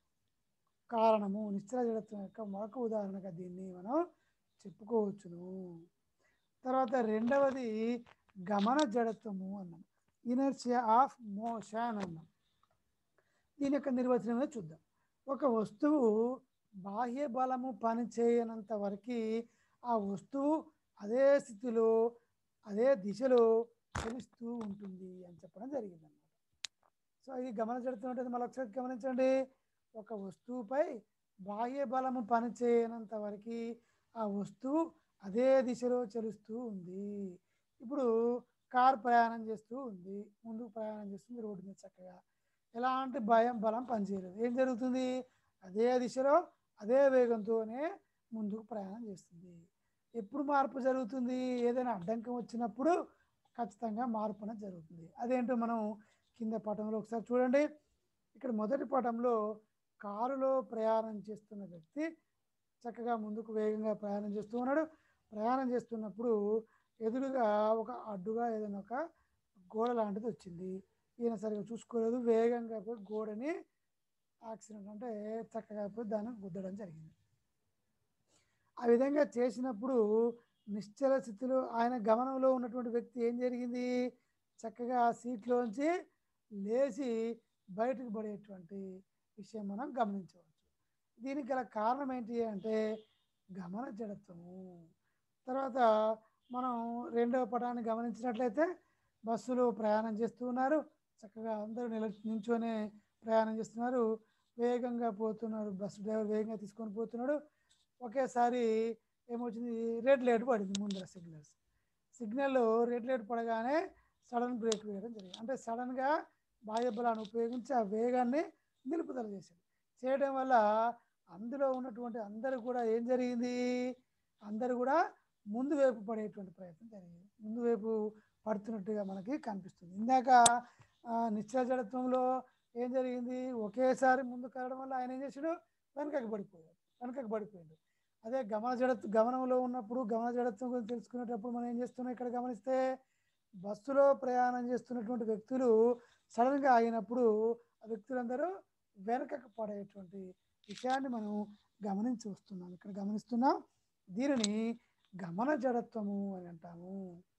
S1: కారణము నిశ్చల జడత్వం యొక్క మరొక ఉదాహరణగా దీన్ని మనం చెప్పుకోవచ్చును తర్వాత రెండవది గమన జడత్వము అన్నాం ఇనర్షియా ఆఫ్ మోషన్ అన్నాం దీని యొక్క నిర్వచనమే చూద్దాం ఒక వస్తువు బాహ్య బలము పనిచేయనంత వరకు ఆ వస్తువు అదే స్థితిలో అదే దిశలో చలిస్తూ ఉంటుంది అని చెప్పడం జరిగింది అనమాట సో ఇది గమనించడుతున్నట్టు మళ్ళీ ఒకసారి గమనించండి ఒక వస్తువుపై బాహ్య బలము పనిచేయనంత వరకు ఆ వస్తువు అదే దిశలో చలుస్తూ ఉంది ఇప్పుడు కార్ ప్రయాణం చేస్తూ ఉంది ముందుకు ప్రయాణం చేస్తుంది రోడ్డు మీద చక్కగా ఎలాంటి భయం బలం పనిచేయలేదు ఏం జరుగుతుంది అదే దిశలో అదే వేగంతోనే ముందుకు ప్రయాణం చేస్తుంది ఎప్పుడు మార్పు జరుగుతుంది ఏదైనా అడ్డంకం వచ్చినప్పుడు ఖచ్చితంగా మార్పు అనేది జరుగుతుంది అదేంటో మనం కింద పటంలో ఒకసారి చూడండి ఇక్కడ మొదటి పటంలో కారులో ప్రయాణం చేస్తున్న వ్యక్తి చక్కగా ముందుకు వేగంగా ప్రయాణం చేస్తూ ఉన్నాడు ప్రయాణం చేస్తున్నప్పుడు ఎదురుగా ఒక అడ్డుగా ఏదైనా ఒక గోడ లాంటిది వచ్చింది ఈయన సరిగా చూసుకోలేదు వేగంగా పోయి గోడని యాక్సిడెంట్ అంటే చక్కగా పోయి దాన్ని గుద్దడం జరిగింది ఆ విధంగా చేసినప్పుడు నిశ్చల స్థితిలో ఆయన గమనంలో ఉన్నటువంటి వ్యక్తి ఏం జరిగింది చక్కగా ఆ సీట్లోంచి లేచి బయటకు పడేటువంటి విషయం మనం గమనించవచ్చు దీనికి గల కారణం ఏంటి అంటే గమన జడత్వము తర్వాత మనం రెండవ పటాన్ని గమనించినట్లయితే బస్సులో ప్రయాణం చేస్తూ ఉన్నారు చక్కగా అందరూ నిల నించొని ప్రయాణం చేస్తున్నారు వేగంగా పోతున్నారు బస్సు డ్రైవర్ వేగంగా తీసుకొని పోతున్నాడు ఒకేసారి ఏమొచ్చింది రెడ్ లైట్ పడింది ముందర సిగ్నల్స్ సిగ్నల్లో రెడ్ లైట్ పడగానే సడన్ బ్రేక్ వేయడం జరిగింది అంటే సడన్గా బాహ్య బలాన్ని ఉపయోగించి ఆ వేగాన్ని నిలుపుదల చేశాడు చేయడం వల్ల అందులో ఉన్నటువంటి అందరూ కూడా ఏం జరిగింది అందరూ కూడా ముందు వైపు పడేటువంటి ప్రయత్నం జరిగింది ముందు వైపు పడుతున్నట్టుగా మనకి కనిపిస్తుంది ఇందాక ఆ, నిశ్చల జడత్వంలో ఏం జరిగింది ఒకేసారి ముందు కలవడం వల్ల ఆయన ఏం చేశాడు వెనకకి పడిపోయాడు వెనకకి పడిపోయాడు అదే గమన జడత్వ గమనంలో ఉన్నప్పుడు గమన జడత్వం గురించి తెలుసుకునేటప్పుడు మనం ఏం చేస్తున్నాం ఇక్కడ గమనిస్తే బస్సులో ప్రయాణం చేస్తున్నటువంటి వ్యక్తులు సడన్గా ఆగినప్పుడు ఆ వ్యక్తులందరూ వెనకకు పడేటువంటి విషయాన్ని మనం గమనించి వస్తున్నాం ఇక్కడ గమనిస్తున్నాం దీనిని గమన జడత్వము అని అంటాము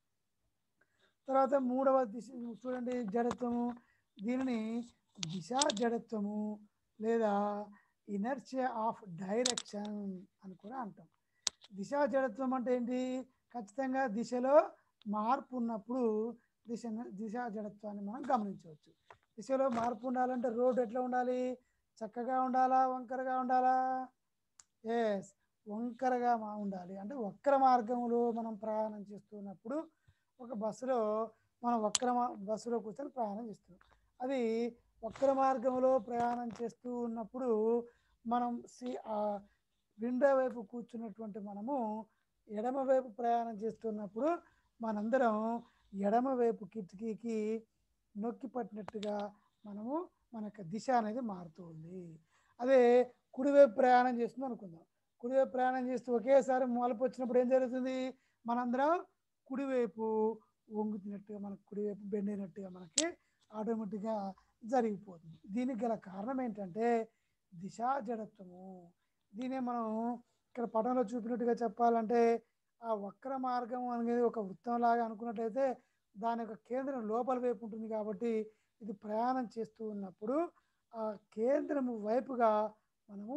S1: తర్వాత మూడవ దిశ చూడండి జడత్వము దీనిని దిశా జడత్వము లేదా ఇనర్షియా ఆఫ్ డైరెక్షన్ అని కూడా అంటాం దిశా జడత్వం అంటే ఏంటి ఖచ్చితంగా దిశలో మార్పు ఉన్నప్పుడు దిశ దిశా జడత్వాన్ని మనం గమనించవచ్చు దిశలో మార్పు ఉండాలంటే రోడ్డు ఎట్లా ఉండాలి చక్కగా ఉండాలా వంకరగా ఉండాలా ఎస్ వంకరగా మా- ఉండాలి అంటే వక్ర మార్గంలో మనం ప్రయాణం చేస్తున్నప్పుడు ఒక బస్సులో మనం వక్ర మా- బస్సులో కూర్చొని ప్రయాణం చేస్తున్నాం అది వక్ర మార్గంలో ప్రయాణం చేస్తూ ఉన్నప్పుడు మనం సి ఆ విండో వైపు కూర్చున్నటువంటి మనము ఎడమ వైపు ప్రయాణం చేస్తున్నప్పుడు మనందరం ఎడమ వైపు కిటికీకి నొక్కి పట్టినట్టుగా మనము మన యొక్క దిశ అనేది మారుతూ ఉంది అదే కుడివైపు ప్రయాణం చేస్తుంది అనుకుందాం కుడివైపు ప్రయాణం చేస్తూ ఒకేసారి మలుపు వచ్చినప్పుడు ఏం జరుగుతుంది మనందరం కుడివైపు వంగుతున్నట్టుగా మనకు కుడివైపు బెండ్ అయినట్టుగా మనకి ఆటోమేటిక్గా జరిగిపోతుంది దీనికి గల కారణం ఏంటంటే దిశా జడత్వము దీనే మనం ఇక్కడ పటంలో చూపినట్టుగా చెప్పాలంటే ఆ వక్ర మార్గం అనేది ఒక వృత్తంలాగా అనుకున్నట్లయితే దాని యొక్క కేంద్రం లోపల వైపు ఉంటుంది కాబట్టి ఇది ప్రయాణం చేస్తూ ఉన్నప్పుడు ఆ కేంద్రము వైపుగా మనము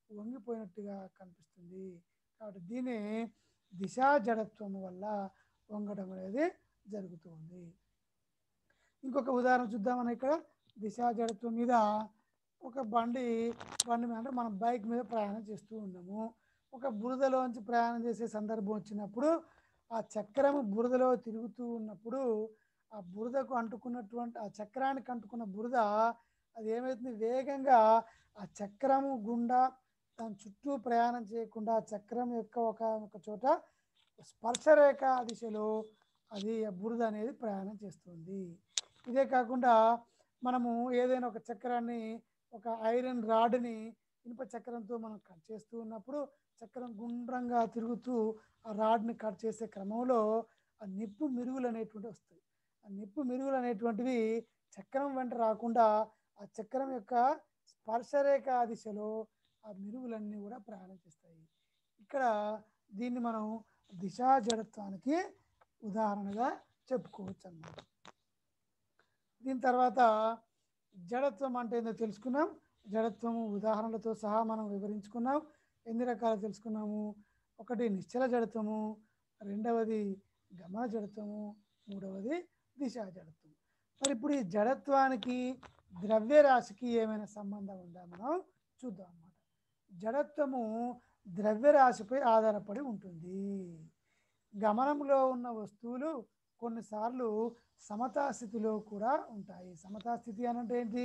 S1: వంగిపోయినట్టుగా కనిపిస్తుంది కాబట్టి దీన్ని దిశా జడత్వం వల్ల వంగడం అనేది జరుగుతుంది ఇంకొక ఉదాహరణ చూద్దాం మనం ఇక్కడ దిశా జడత్వం మీద ఒక బండి బండి మీద అంటే మనం బైక్ మీద ప్రయాణం చేస్తూ ఉన్నాము ఒక బురదలోంచి ప్రయాణం చేసే సందర్భం వచ్చినప్పుడు ఆ చక్రం బురదలో తిరుగుతూ ఉన్నప్పుడు ఆ బురదకు అంటుకున్నటువంటి ఆ చక్రానికి అంటుకున్న బురద అది ఏమవుతుంది వేగంగా ఆ చక్రము గుండా దాని చుట్టూ ప్రయాణం చేయకుండా ఆ చక్రం యొక్క ఒక ఒక చోట స్పర్శరేఖ దిశలో అది ఆ బురద అనేది ప్రయాణం చేస్తుంది ఇదే కాకుండా మనము ఏదైనా ఒక చక్రాన్ని ఒక ఐరన్ రాడ్ని ఇనుప చక్రంతో మనం కట్ చేస్తూ ఉన్నప్పుడు చక్రం గుండ్రంగా తిరుగుతూ ఆ రాడ్ని కట్ చేసే క్రమంలో ఆ నిప్పు మిరుగులు అనేటువంటివి వస్తాయి ఆ నిప్పు మిరుగులు అనేటువంటివి చక్రం వెంట రాకుండా ఆ చక్రం యొక్క స్పర్శరేఖ దిశలో ఆ మిరుగులన్నీ కూడా ప్రయాణం చేస్తాయి ఇక్కడ దీన్ని మనం దిశా జడత్వానికి ఉదాహరణగా చెప్పుకోవచ్చు అన్నమాట దీని తర్వాత జడత్వం అంటే ఏందో తెలుసుకున్నాం జడత్వము ఉదాహరణలతో సహా మనం వివరించుకున్నాం ఎన్ని రకాలు తెలుసుకున్నాము ఒకటి నిశ్చల జడత్వము రెండవది గమన జడత్వము మూడవది దిశా జడత్వం మరి ఇప్పుడు ఈ జడత్వానికి ద్రవ్యరాశికి ఏమైనా సంబంధం ఉందా మనం చూద్దాం అన్నమాట జడత్వము ద్రవ్యరాశిపై ఆధారపడి ఉంటుంది గమనంలో ఉన్న వస్తువులు కొన్నిసార్లు సమతా స్థితిలో కూడా ఉంటాయి సమతా స్థితి అని అంటే ఏంటి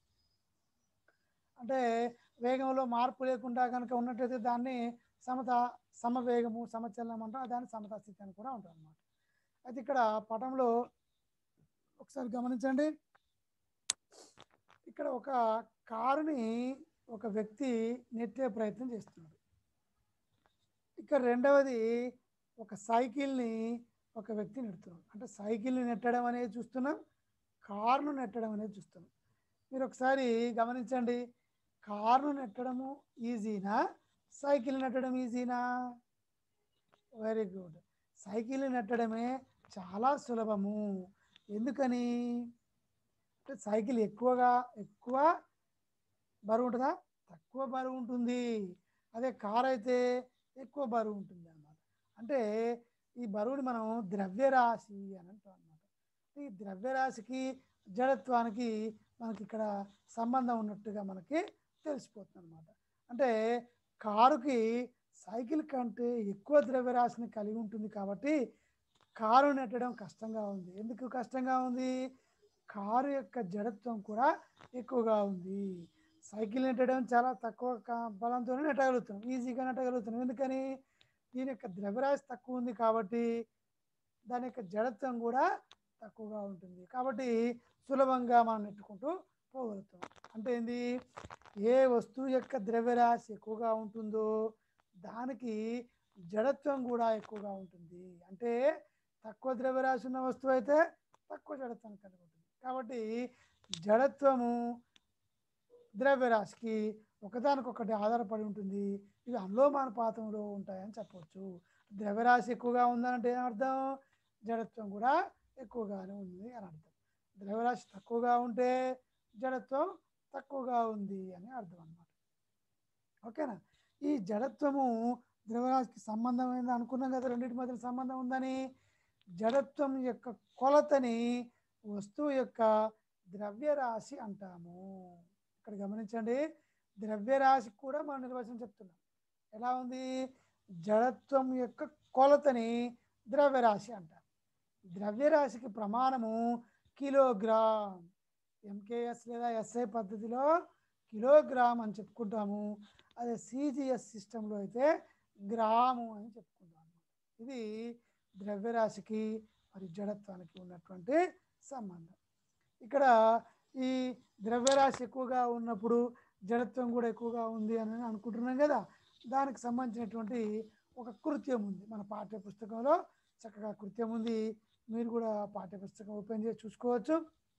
S1: అంటే వేగంలో మార్పు లేకుండా కనుక ఉన్నట్టయితే దాన్ని సమత సమవేగము సమచలనం అంటాం దాన్ని సమతా స్థితి అని కూడా ఉంటాం అన్నమాట అయితే ఇక్కడ పటంలో ఒకసారి గమనించండి ఇక్కడ ఒక కారుని ఒక వ్యక్తి నెట్టే ప్రయత్నం చేస్తున్నాడు ఇక్కడ రెండవది ఒక సైకిల్ని ఒక వ్యక్తి నెడుతున్నాడు అంటే సైకిల్ని నెట్టడం అనేది చూస్తున్నాం కారును నెట్టడం అనేది చూస్తున్నాం మీరు ఒకసారి గమనించండి కారును నెట్టడము ఈజీనా సైకిల్ నెట్టడం ఈజీనా వెరీ గుడ్ సైకిల్ నెట్టడమే చాలా సులభము ఎందుకని అంటే సైకిల్ ఎక్కువగా ఎక్కువ బరువు ఉంటుందా తక్కువ బరువు ఉంటుంది అదే కార్ అయితే ఎక్కువ బరువు ఉంటుంది అన్నమాట అంటే ఈ బరువుని మనం ద్రవ్యరాశి అని అంటాం అనమాట ఈ ద్రవ్యరాశికి జడత్వానికి మనకి ఇక్కడ సంబంధం ఉన్నట్టుగా మనకి తెలిసిపోతుంది అనమాట అంటే కారుకి సైకిల్ కంటే ఎక్కువ ద్రవ్యరాశిని కలిగి ఉంటుంది కాబట్టి కారు నెట్టడం కష్టంగా ఉంది ఎందుకు కష్టంగా ఉంది కారు యొక్క జడత్వం కూడా ఎక్కువగా ఉంది సైకిల్ నెట్టడం చాలా తక్కువ కా- బలంతోనే నెట్టగలుగుతున్నాం ఈజీగా నెట్టగలుగుతున్నాం ఎందుకని దీని యొక్క ద్రవ్యరాశి తక్కువ ఉంది కాబట్టి దాని యొక్క జడత్వం కూడా తక్కువగా ఉంటుంది కాబట్టి సులభంగా మనం నెట్టుకుంటూ పోగలుగుతాం అంటే ఏంది ఏ వస్తువు యొక్క ద్రవ్యరాశి ఎక్కువగా ఉంటుందో దానికి జడత్వం కూడా ఎక్కువగా ఉంటుంది అంటే తక్కువ ద్రవ్యరాశి ఉన్న వస్తువు అయితే తక్కువ జడత్వం కలిగి ఉంటుంది కాబట్టి జడత్వము ద్రవ్యరాశికి ఒకదానికొకటి ఆధారపడి ఉంటుంది ఇవి అనులోమానుపాతంలో ఉంటాయని చెప్పవచ్చు ద్రవ్యరాశి ఎక్కువగా ఉందనంటే ఏం అర్థం జడత్వం కూడా ఎక్కువగానే ఉంది అని అర్థం ద్రవ్యరాశి తక్కువగా ఉంటే జడత్వం తక్కువగా ఉంది అని అర్థం అన్నమాట ఓకేనా ఈ జడత్వము ద్రవ్యరాశికి సంబంధమైంది అనుకున్నాం కదా రెండింటి మధ్య సంబంధం ఉందని జడత్వం యొక్క కొలతని వస్తువు యొక్క ద్రవ్యరాశి అంటాము ఇక్కడ గమనించండి ద్రవ్యరాశికి కూడా మనం నిర్వచనం చెప్తున్నాం ఎలా ఉంది జడత్వం యొక్క కొలతని ద్రవ్యరాశి అంటారు ద్రవ్యరాశికి ప్రమాణము కిలోగ్రామ్ ఎంకేఎస్ లేదా ఎస్ఐ పద్ధతిలో కిలోగ్రామ్ అని చెప్పుకుంటాము అదే సిజిఎస్ సిస్టంలో అయితే గ్రాము అని చెప్పుకుంటాం అన్నమాట ఇది ద్రవ్యరాశికి మరి జడత్వానికి ఉన్నటువంటి సంబంధం ఇక్కడ ఈ ద్రవ్యరాశి ఎక్కువగా ఉన్నప్పుడు జడత్వం కూడా ఎక్కువగా ఉంది అని అనుకుంటున్నాం కదా దానికి సంబంధించినటువంటి ఒక కృత్యం ఉంది మన పాఠ్య పుస్తకంలో చక్కగా కృత్యం ఉంది మీరు కూడా పాఠ్య పుస్తకం ఓపెన్ చేసి చూసుకోవచ్చు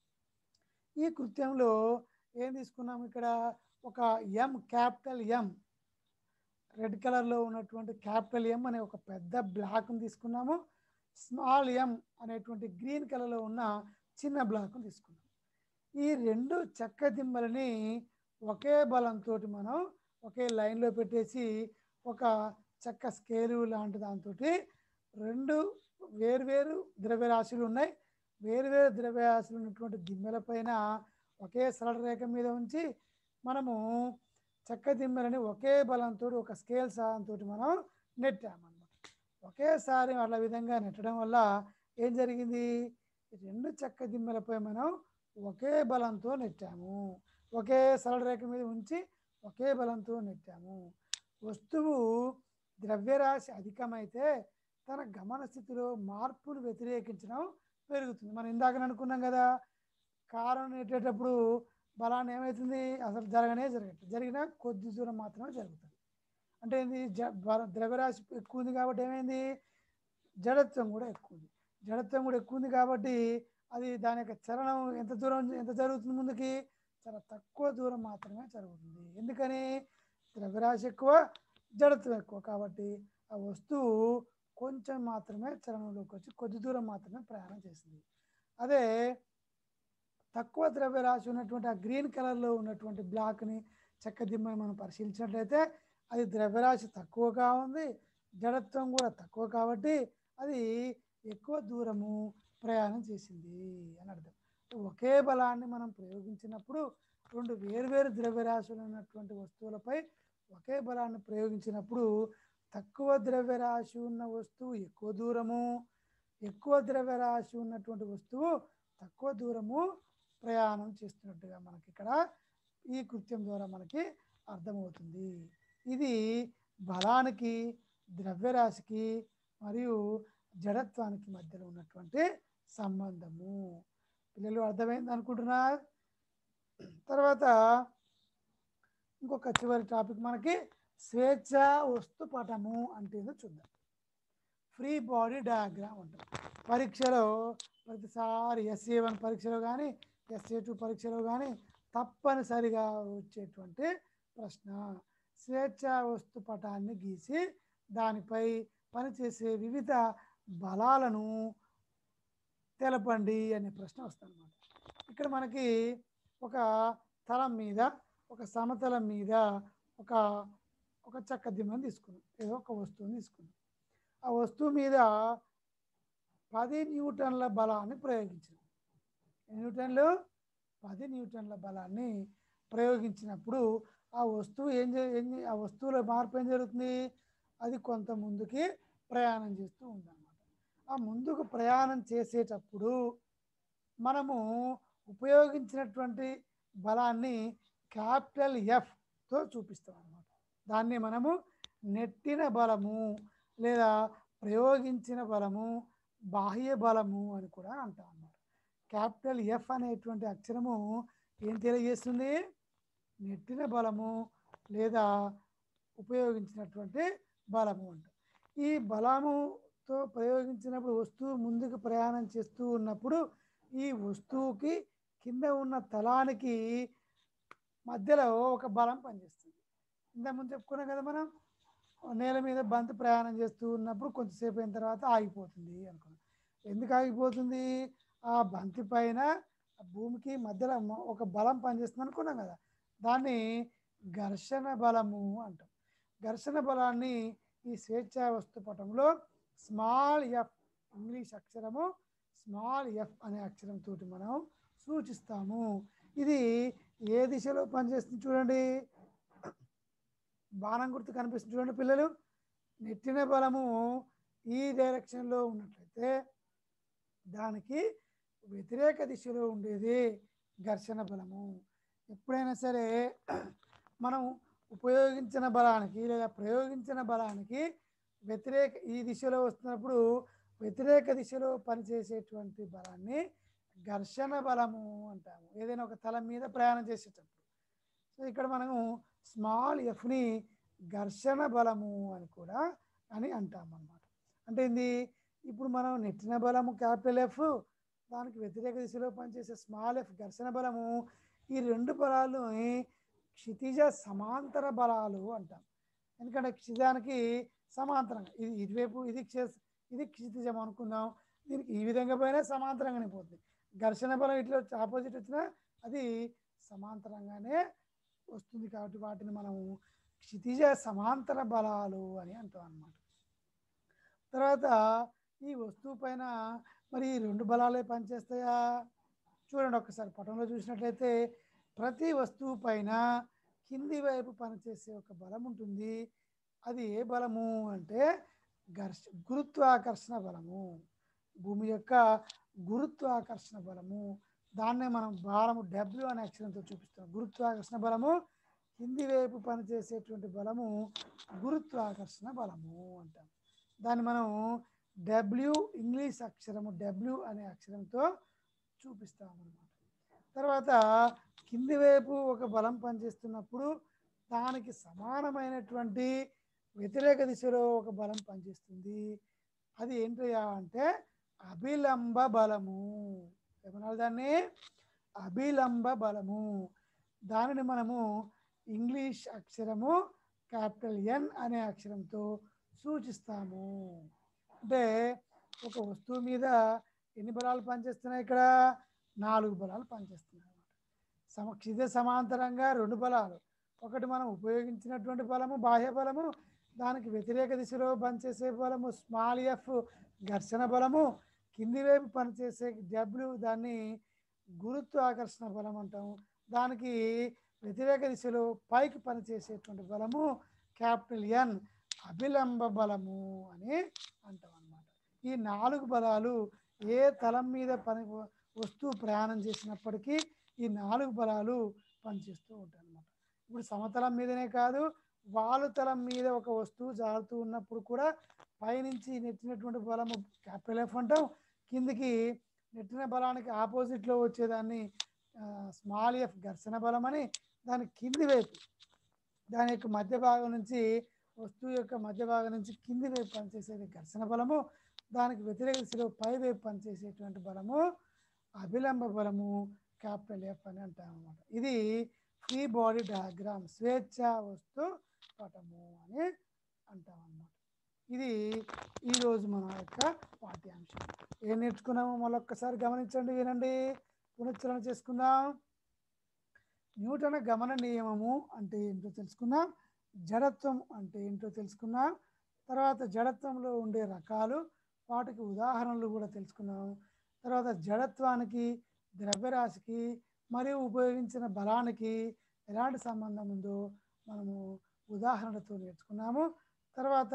S1: ఈ కృత్యంలో ఏం తీసుకున్నాం ఇక్కడ ఒక ఎం క్యాపిటల్ ఎం రెడ్ కలర్లో ఉన్నటువంటి క్యాపిటల్ ఎం అనే ఒక పెద్ద బ్లాక్ని తీసుకున్నాము స్మాల్ ఎం అనేటువంటి గ్రీన్ కలర్లో ఉన్న చిన్న బ్లాక్ని తీసుకున్నాం ఈ రెండు చెక్క దిమ్మలని ఒకే బలంతో మనం ఒకే లైన్లో పెట్టేసి ఒక చెక్క స్కేలు లాంటి దాంతో రెండు వేరువేరు ద్రవ్యరాశులు ఉన్నాయి వేరువేరు ద్రవ్యరాశులు ఉన్నటువంటి దిమ్మెల పైన ఒకే సరళ రేఖ మీద ఉంచి మనము చెక్క దిమ్మెలని ఒకే బలంతో ఒక స్కేల్ సహాయంతో మనం నెట్టామన్నమాట ఒకేసారి అలా విధంగా నెట్టడం వల్ల ఏం జరిగింది ఈ రెండు చెక్క దిమ్మెలపై మనం ఒకే బలంతో నెట్టాము ఒకే సరళ రేఖ మీద ఉంచి ఒకే బలంతో నెట్టాము వస్తువు ద్రవ్యరాశి అధికమైతే తన గమన స్థితిలో మార్పును వ్యతిరేకించడం పెరుగుతుంది మనం ఇందాక అనుకున్నాం కదా కారం నెట్టేటప్పుడు బలాన్ని ఏమవుతుంది అసలు జరగనే జరగట్లేదు జరిగినా కొద్ది దూరం మాత్రమే జరుగుతుంది అంటే ఏంది జ బల- ద్రవ్యరాశి ఎక్కువ ఉంది కాబట్టి ఏమైంది జడత్వం కూడా ఎక్కువ ఉంది జడత్వం కూడా ఎక్కువ ఉంది కాబట్టి అది దాని యొక్క చలనం ఎంత దూరం ఎంత జరుగుతుంది ముందుకి చాలా తక్కువ దూరం మాత్రమే జరుగుతుంది ఎందుకని ద్రవ్యరాశి ఎక్కువ జడత్వం ఎక్కువ కాబట్టి ఆ వస్తువు కొంచెం మాత్రమే చలనంలోకి వచ్చి కొద్ది దూరం మాత్రమే ప్రయాణం చేసింది అదే తక్కువ ద్రవ్యరాశి ఉన్నటువంటి ఆ గ్రీన్ కలర్లో ఉన్నటువంటి బ్లాక్ని చెక్క దిమ్మని మనం పరిశీలించినట్లయితే అది ద్రవ్యరాశి తక్కువగా ఉంది జడత్వం కూడా తక్కువ కాబట్టి అది ఎక్కువ దూరము ప్రయాణం చేసింది అని అర్థం ఒకే బలాన్ని మనం ప్రయోగించినప్పుడు రెండు వేరువేరు ద్రవ్యరాశులు ఉన్నటువంటి వస్తువులపై ఒకే బలాన్ని ప్రయోగించినప్పుడు తక్కువ ద్రవ్యరాశి ఉన్న వస్తువు ఎక్కువ దూరము ఎక్కువ ద్రవ్యరాశి ఉన్నటువంటి వస్తువు తక్కువ దూరము ప్రయాణం చేస్తున్నట్టుగా మనకి ఇక్కడ ఈ కృత్యం ద్వారా మనకి అర్థమవుతుంది ఇది బలానికి ద్రవ్యరాశికి మరియు జడత్వానికి మధ్యలో ఉన్నటువంటి సంబంధము పిల్లలు అర్థమైంది అనుకుంటున్నా తర్వాత ఇంకొక చివరి టాపిక్ మనకి స్వేచ్ఛ వస్తు పటము అంటే ఏదో చూద్దాం ఫ్రీ బాడీ డయాగ్రామ్ అంటాం పరీక్షలో ప్రతిసారి ఎస్ఏ వన్ పరీక్షలో కానీ ఎస్ఏ టూ పరీక్షలో కానీ తప్పనిసరిగా వచ్చేటువంటి ప్రశ్న స్వేచ్ఛ వస్తు పటాన్ని గీసి దానిపై పనిచేసే వివిధ బలాలను తెలపండి అనే ప్రశ్న వస్తుంది ఇక్కడ మనకి ఒక తలం మీద ఒక సమతలం మీద ఒక ఒక చెక్క దిమ్మని తీసుకున్నాం ఏదో ఒక వస్తువుని తీసుకున్నాం ఆ వస్తువు మీద పది న్యూటన్ల బలాన్ని ప్రయోగించాం ఎన్ని న్యూటన్లు పది న్యూటన్ల బలాన్ని ప్రయోగించినప్పుడు ఆ వస్తువు ఏం చే ఏం చే- ఆ వస్తువులో మార్పు ఏం జరుగుతుంది అది కొంత ముందుకి ప్రయాణం చేస్తూ ఉందన్నమాట ఆ ముందుకు ప్రయాణం చేసేటప్పుడు మనము ఉపయోగించినటువంటి బలాన్ని క్యాపిటల్ ఎఫ్తో చూపిస్తాం అన్నమాట దాన్ని మనము నెట్టిన బలము లేదా ప్రయోగించిన బలము బాహ్య బలము అని కూడా అంటాం అన్నమాట క్యాపిటల్ ఎఫ్ అనేటువంటి అక్షరము ఏం తెలియజేస్తుంది నెట్టిన బలము లేదా ఉపయోగించినటువంటి బలము అంట ఈ బలముతో ప్రయోగించినప్పుడు వస్తువు ముందుకు ప్రయాణం చేస్తూ ఉన్నప్పుడు ఈ వస్తువుకి కింద ఉన్న తలానికి మధ్యలో ఒక బలం పనిచేస్తుంది ఇంతకు ముందు చెప్పుకున్నాం కదా మనం నేల మీద బంతి ప్రయాణం చేస్తూ ఉన్నప్పుడు కొంచెంసేపు అయిన తర్వాత ఆగిపోతుంది అనుకున్నాం ఎందుకు ఆగిపోతుంది ఆ బంతి పైన ఆ భూమికి మధ్యలో మ- ఒక బలం పనిచేస్తుంది అనుకున్నాం కదా దాన్ని ఘర్షణ బలము అంటాం ఘర్షణ బలాన్ని ఈ స్వేచ్ఛా వస్తు పటంలో స్మాల్ ఎఫ్ ఇంగ్లీష్ అక్షరము స్మాల్ ఎఫ్ అనే అక్షరంతో మనం సూచిస్తాము ఇది ఏ దిశలో పనిచేస్తుంది చూడండి బాణం గుర్తు కనిపిస్తుంది చూడండి పిల్లలు నెట్టిన బలము ఈ డైరెక్షన్లో ఉన్నట్లయితే దానికి వ్యతిరేక దిశలో ఉండేది ఘర్షణ బలము ఎప్పుడైనా సరే మనం ఉపయోగించిన బలానికి లేదా ప్రయోగించిన బలానికి వ్యతిరేక ఈ దిశలో వస్తున్నప్పుడు వ్యతిరేక దిశలో పనిచేసేటువంటి బలాన్ని ఘర్షణ బలము అంటాము ఏదైనా ఒక తలం మీద ప్రయాణం చేసేటప్పుడు సో ఇక్కడ మనము స్మాల్ ఎఫ్ని ఘర్షణ బలము అని కూడా అని అంటాం అన్నమాట అంటే ఏంది ఇప్పుడు మనం నెట్టిన బలము క్యాపిటల్ ఎఫ్ దానికి వ్యతిరేక దిశలో పనిచేసే స్మాల్ ఎఫ్ ఘర్షణ బలము ఈ రెండు బలాలు క్షితిజ సమాంతర బలాలు అంటాం ఎందుకంటే క్షితిజానికి సమాంతరంగా ఇది ఇటువైపు ఇది క్ష- ఇది క్షితిజం అనుకుందాం దీనికి ఈ విధంగా పోయినా సమాంతరంగానే పోతుంది ఘర్షణ బలం ఇట్లా ఆపోజిట్ వచ్చినా అది సమాంతరంగానే వస్తుంది కాబట్టి వాటిని మనము క్షితిజ సమాంతర బలాలు అని అంటాం అన్నమాట తర్వాత ఈ వస్తువు పైన మరి ఈ రెండు బలాలే పనిచేస్తాయా చూడండి ఒకసారి పటంలో చూసినట్లయితే ప్రతి వస్తువు పైన కింది వైపు పనిచేసే ఒక బలం ఉంటుంది అది ఏ బలము అంటే ఘర్ష గురుత్వాకర్షణ బలము భూమి యొక్క గురుత్వాకర్షణ బలము దాన్నే మనం భారము డబ్ల్యూ అనే అక్షరంతో చూపిస్తాం గురుత్వాకర్షణ బలము కింది వైపు పనిచేసేటువంటి బలము గురుత్వాకర్షణ బలము అంటాం దాన్ని మనం డబ్ల్యూ ఇంగ్లీష్ అక్షరము డబ్ల్యూ అనే అక్షరంతో చూపిస్తాం అన్నమాట తర్వాత కింది వైపు ఒక బలం పనిచేస్తున్నప్పుడు దానికి సమానమైనటువంటి వ్యతిరేక దిశలో ఒక బలం పనిచేస్తుంది అది ఏంటయ్యా అంటే అభిలంబ బలము ఏమన్నారు దాన్ని అభిలంబ బలము దానిని మనము ఇంగ్లీష్ అక్షరము క్యాపిటల్ ఎన్ అనే అక్షరంతో సూచిస్తాము అంటే ఒక వస్తువు మీద ఎన్ని బలాలు పనిచేస్తున్నాయి ఇక్కడ నాలుగు బలాలు పనిచేస్తున్నాయి అన్నమాట సమ క్షితిజ సమాంతరంగా రెండు బలాలు ఒకటి మనం ఉపయోగించినటువంటి బలము బాహ్య బలము దానికి వ్యతిరేక దిశలో పనిచేసే బలము స్మాల్ ఎఫ్ ఘర్షణ బలము కింది వైపు పనిచేసే డబ్ల్యూ దాన్ని గురుత్వాకర్షణ బలం అంటాము దానికి వ్యతిరేక దిశలో పైకి పనిచేసేటువంటి బలము క్యాపిటల్ ఎన్ అభిలంబ బలము అని అంటాం అన్నమాట ఈ నాలుగు బలాలు ఏ తలం మీద పని వస్తువు ప్రయాణం చేసినప్పటికీ ఈ నాలుగు బలాలు పనిచేస్తూ ఉంటాయి అన్నమాట ఇప్పుడు సమతలం మీదనే కాదు వాలు తలం మీద ఒక వస్తువు జారుతూ ఉన్నప్పుడు కూడా పైనుంచి నెట్టినటువంటి బలము క్యాపిటల్ ఎఫ్ అంటాం కిందికి నెట్టిన బలానికి ఆపోజిట్లో వచ్చేదాన్ని స్మాల్ ఎఫ్ ఘర్షణ బలం అని దాని కింది వైపు దాని యొక్క మధ్య భాగం నుంచి వస్తువు యొక్క మధ్య భాగం నుంచి కింది వైపు పనిచేసేది ఘర్షణ బలము దానికి వ్యతిరేక దిశలో పై వైపు పనిచేసేటువంటి బలము అభిలంబ బలము క్యాపిటల్ ఎఫ్ అని అంటాం అన్నమాట ఇది ఫ్రీ బాడీ డయాగ్రామ్ స్వేచ్ఛ వస్తు పటము అని అంటాం అన్నమాట ఇది ఈరోజు మన యొక్క పాఠ్యాంశం ఏం నేర్చుకున్నామో మళ్ళొక్కసారి గమనించండి వినండి పునశ్చరణ చేసుకుందాం న్యూటన్ గమన నియమము అంటే ఏంటో తెలుసుకున్నాం జడత్వం అంటే ఏంటో తెలుసుకున్నాం తర్వాత జడత్వంలో ఉండే రకాలు వాటికి ఉదాహరణలు కూడా తెలుసుకున్నాం తర్వాత జడత్వానికి ద్రవ్యరాశికి మరియు ఉపయోగించిన బలానికి ఎలాంటి సంబంధం ఉందో మనము ఉదాహరణతో నేర్చుకున్నాము తర్వాత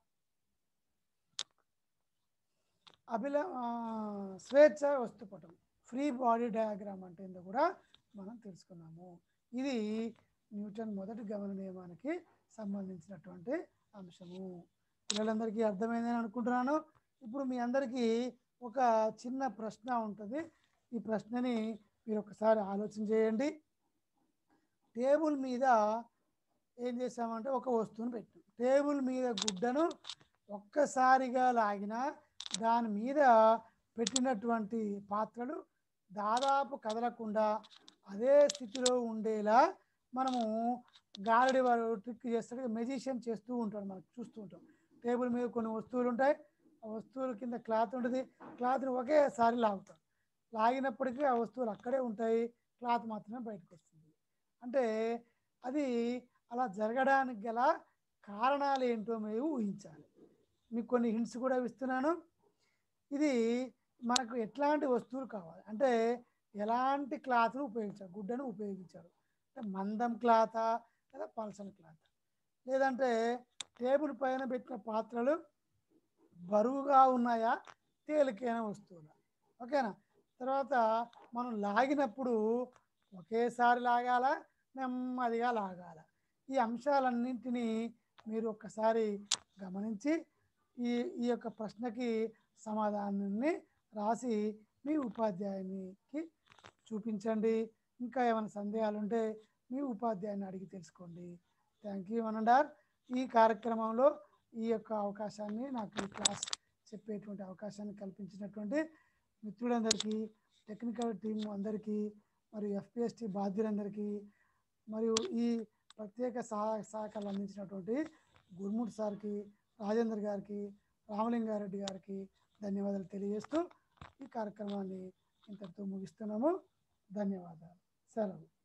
S1: అభిల ఆ, స్వేచ్ఛ వస్తుపటం ఫ్రీ బాడీ డయాగ్రామ్ అంటే ఏందో కూడా మనం తెలుసుకున్నాము ఇది న్యూటన్ మొదటి గమన నియమానికి సంబంధించినటువంటి అంశము పిల్లలందరికీ అర్థమైందని అనుకుంటున్నాను ఇప్పుడు మీ అందరికీ ఒక చిన్న ప్రశ్న ఉంటుంది ఈ ప్రశ్నని మీరు ఒకసారి ఆలోచన చేయండి టేబుల్ మీద ఏం చేసామంటే ఒక వస్తువుని పెట్టాం టేబుల్ మీద గుడ్డను ఒక్కసారిగా లాగిన దాని మీద పెట్టినటువంటి పాత్రలు దాదాపు కదలకుండా అదే స్థితిలో ఉండేలా మనము గారడి వారు ట్రిక్ చేస్తాడు మెజిషియన్ చేస్తూ ఉంటాడు మనం చూస్తూ ఉంటాం టేబుల్ మీద కొన్ని వస్తువులు ఉంటాయి ఆ వస్తువుల కింద క్లాత్ ఉంటుంది క్లాత్ని ఒకేసారి లాగుతాం లాగినప్పటికీ ఆ వస్తువులు అక్కడే ఉంటాయి క్లాత్ మాత్రమే బయటకు వస్తుంది అంటే అది అలా జరగడానికి గల కారణాలు ఏంటో మీరు ఊహించాలి మీకు కొన్ని హింట్స్ కూడా ఇస్తున్నాను ఇది మనకు ఎట్లాంటి వస్తువులు కావాలి అంటే ఎలాంటి క్లాత్ను ఉపయోగించారు గుడ్డను ఉపయోగించారు అంటే మందం క్లాతా లేదా పల్సన్ క్లాత్ లేదంటే టేబుల్ పైన పెట్టిన పాత్రలు బరువుగా ఉన్నాయా తేలికైన వస్తువులా ఓకేనా తర్వాత మనం లాగినప్పుడు ఒకేసారి లాగాల నెమ్మదిగా లాగాల ఈ అంశాలన్నింటినీ మీరు ఒక్కసారి గమనించి ఈ ఈ యొక్క ప్రశ్నకి సమాధానాన్ని రాసి మీ ఉపాధ్యాయునికి చూపించండి ఇంకా ఏమైనా సందేహాలు ఉంటే మీ ఉపాధ్యాయుని అడిగి తెలుసుకోండి థ్యాంక్ యూ అనండార్ ఈ కార్యక్రమంలో ఈ యొక్క అవకాశాన్ని నాకు ఈ క్లాస్ చెప్పేటువంటి అవకాశాన్ని కల్పించినటువంటి మిత్రులందరికీ టెక్నికల్ టీం అందరికీ మరియు ఎఫ్పిఎస్టి బాధ్యులందరికీ మరియు ఈ ప్రత్యేక సహాయ సహకారాలు అందించినటువంటి గురుమూర్తి సార్కి రాజేందర్ గారికి రామలింగారెడ్డి గారికి ధన్యవాదాలు తెలియజేస్తూ ఈ కార్యక్రమాన్ని ఇంతటితో ముగిస్తున్నాము ధన్యవాదాలు సెలవు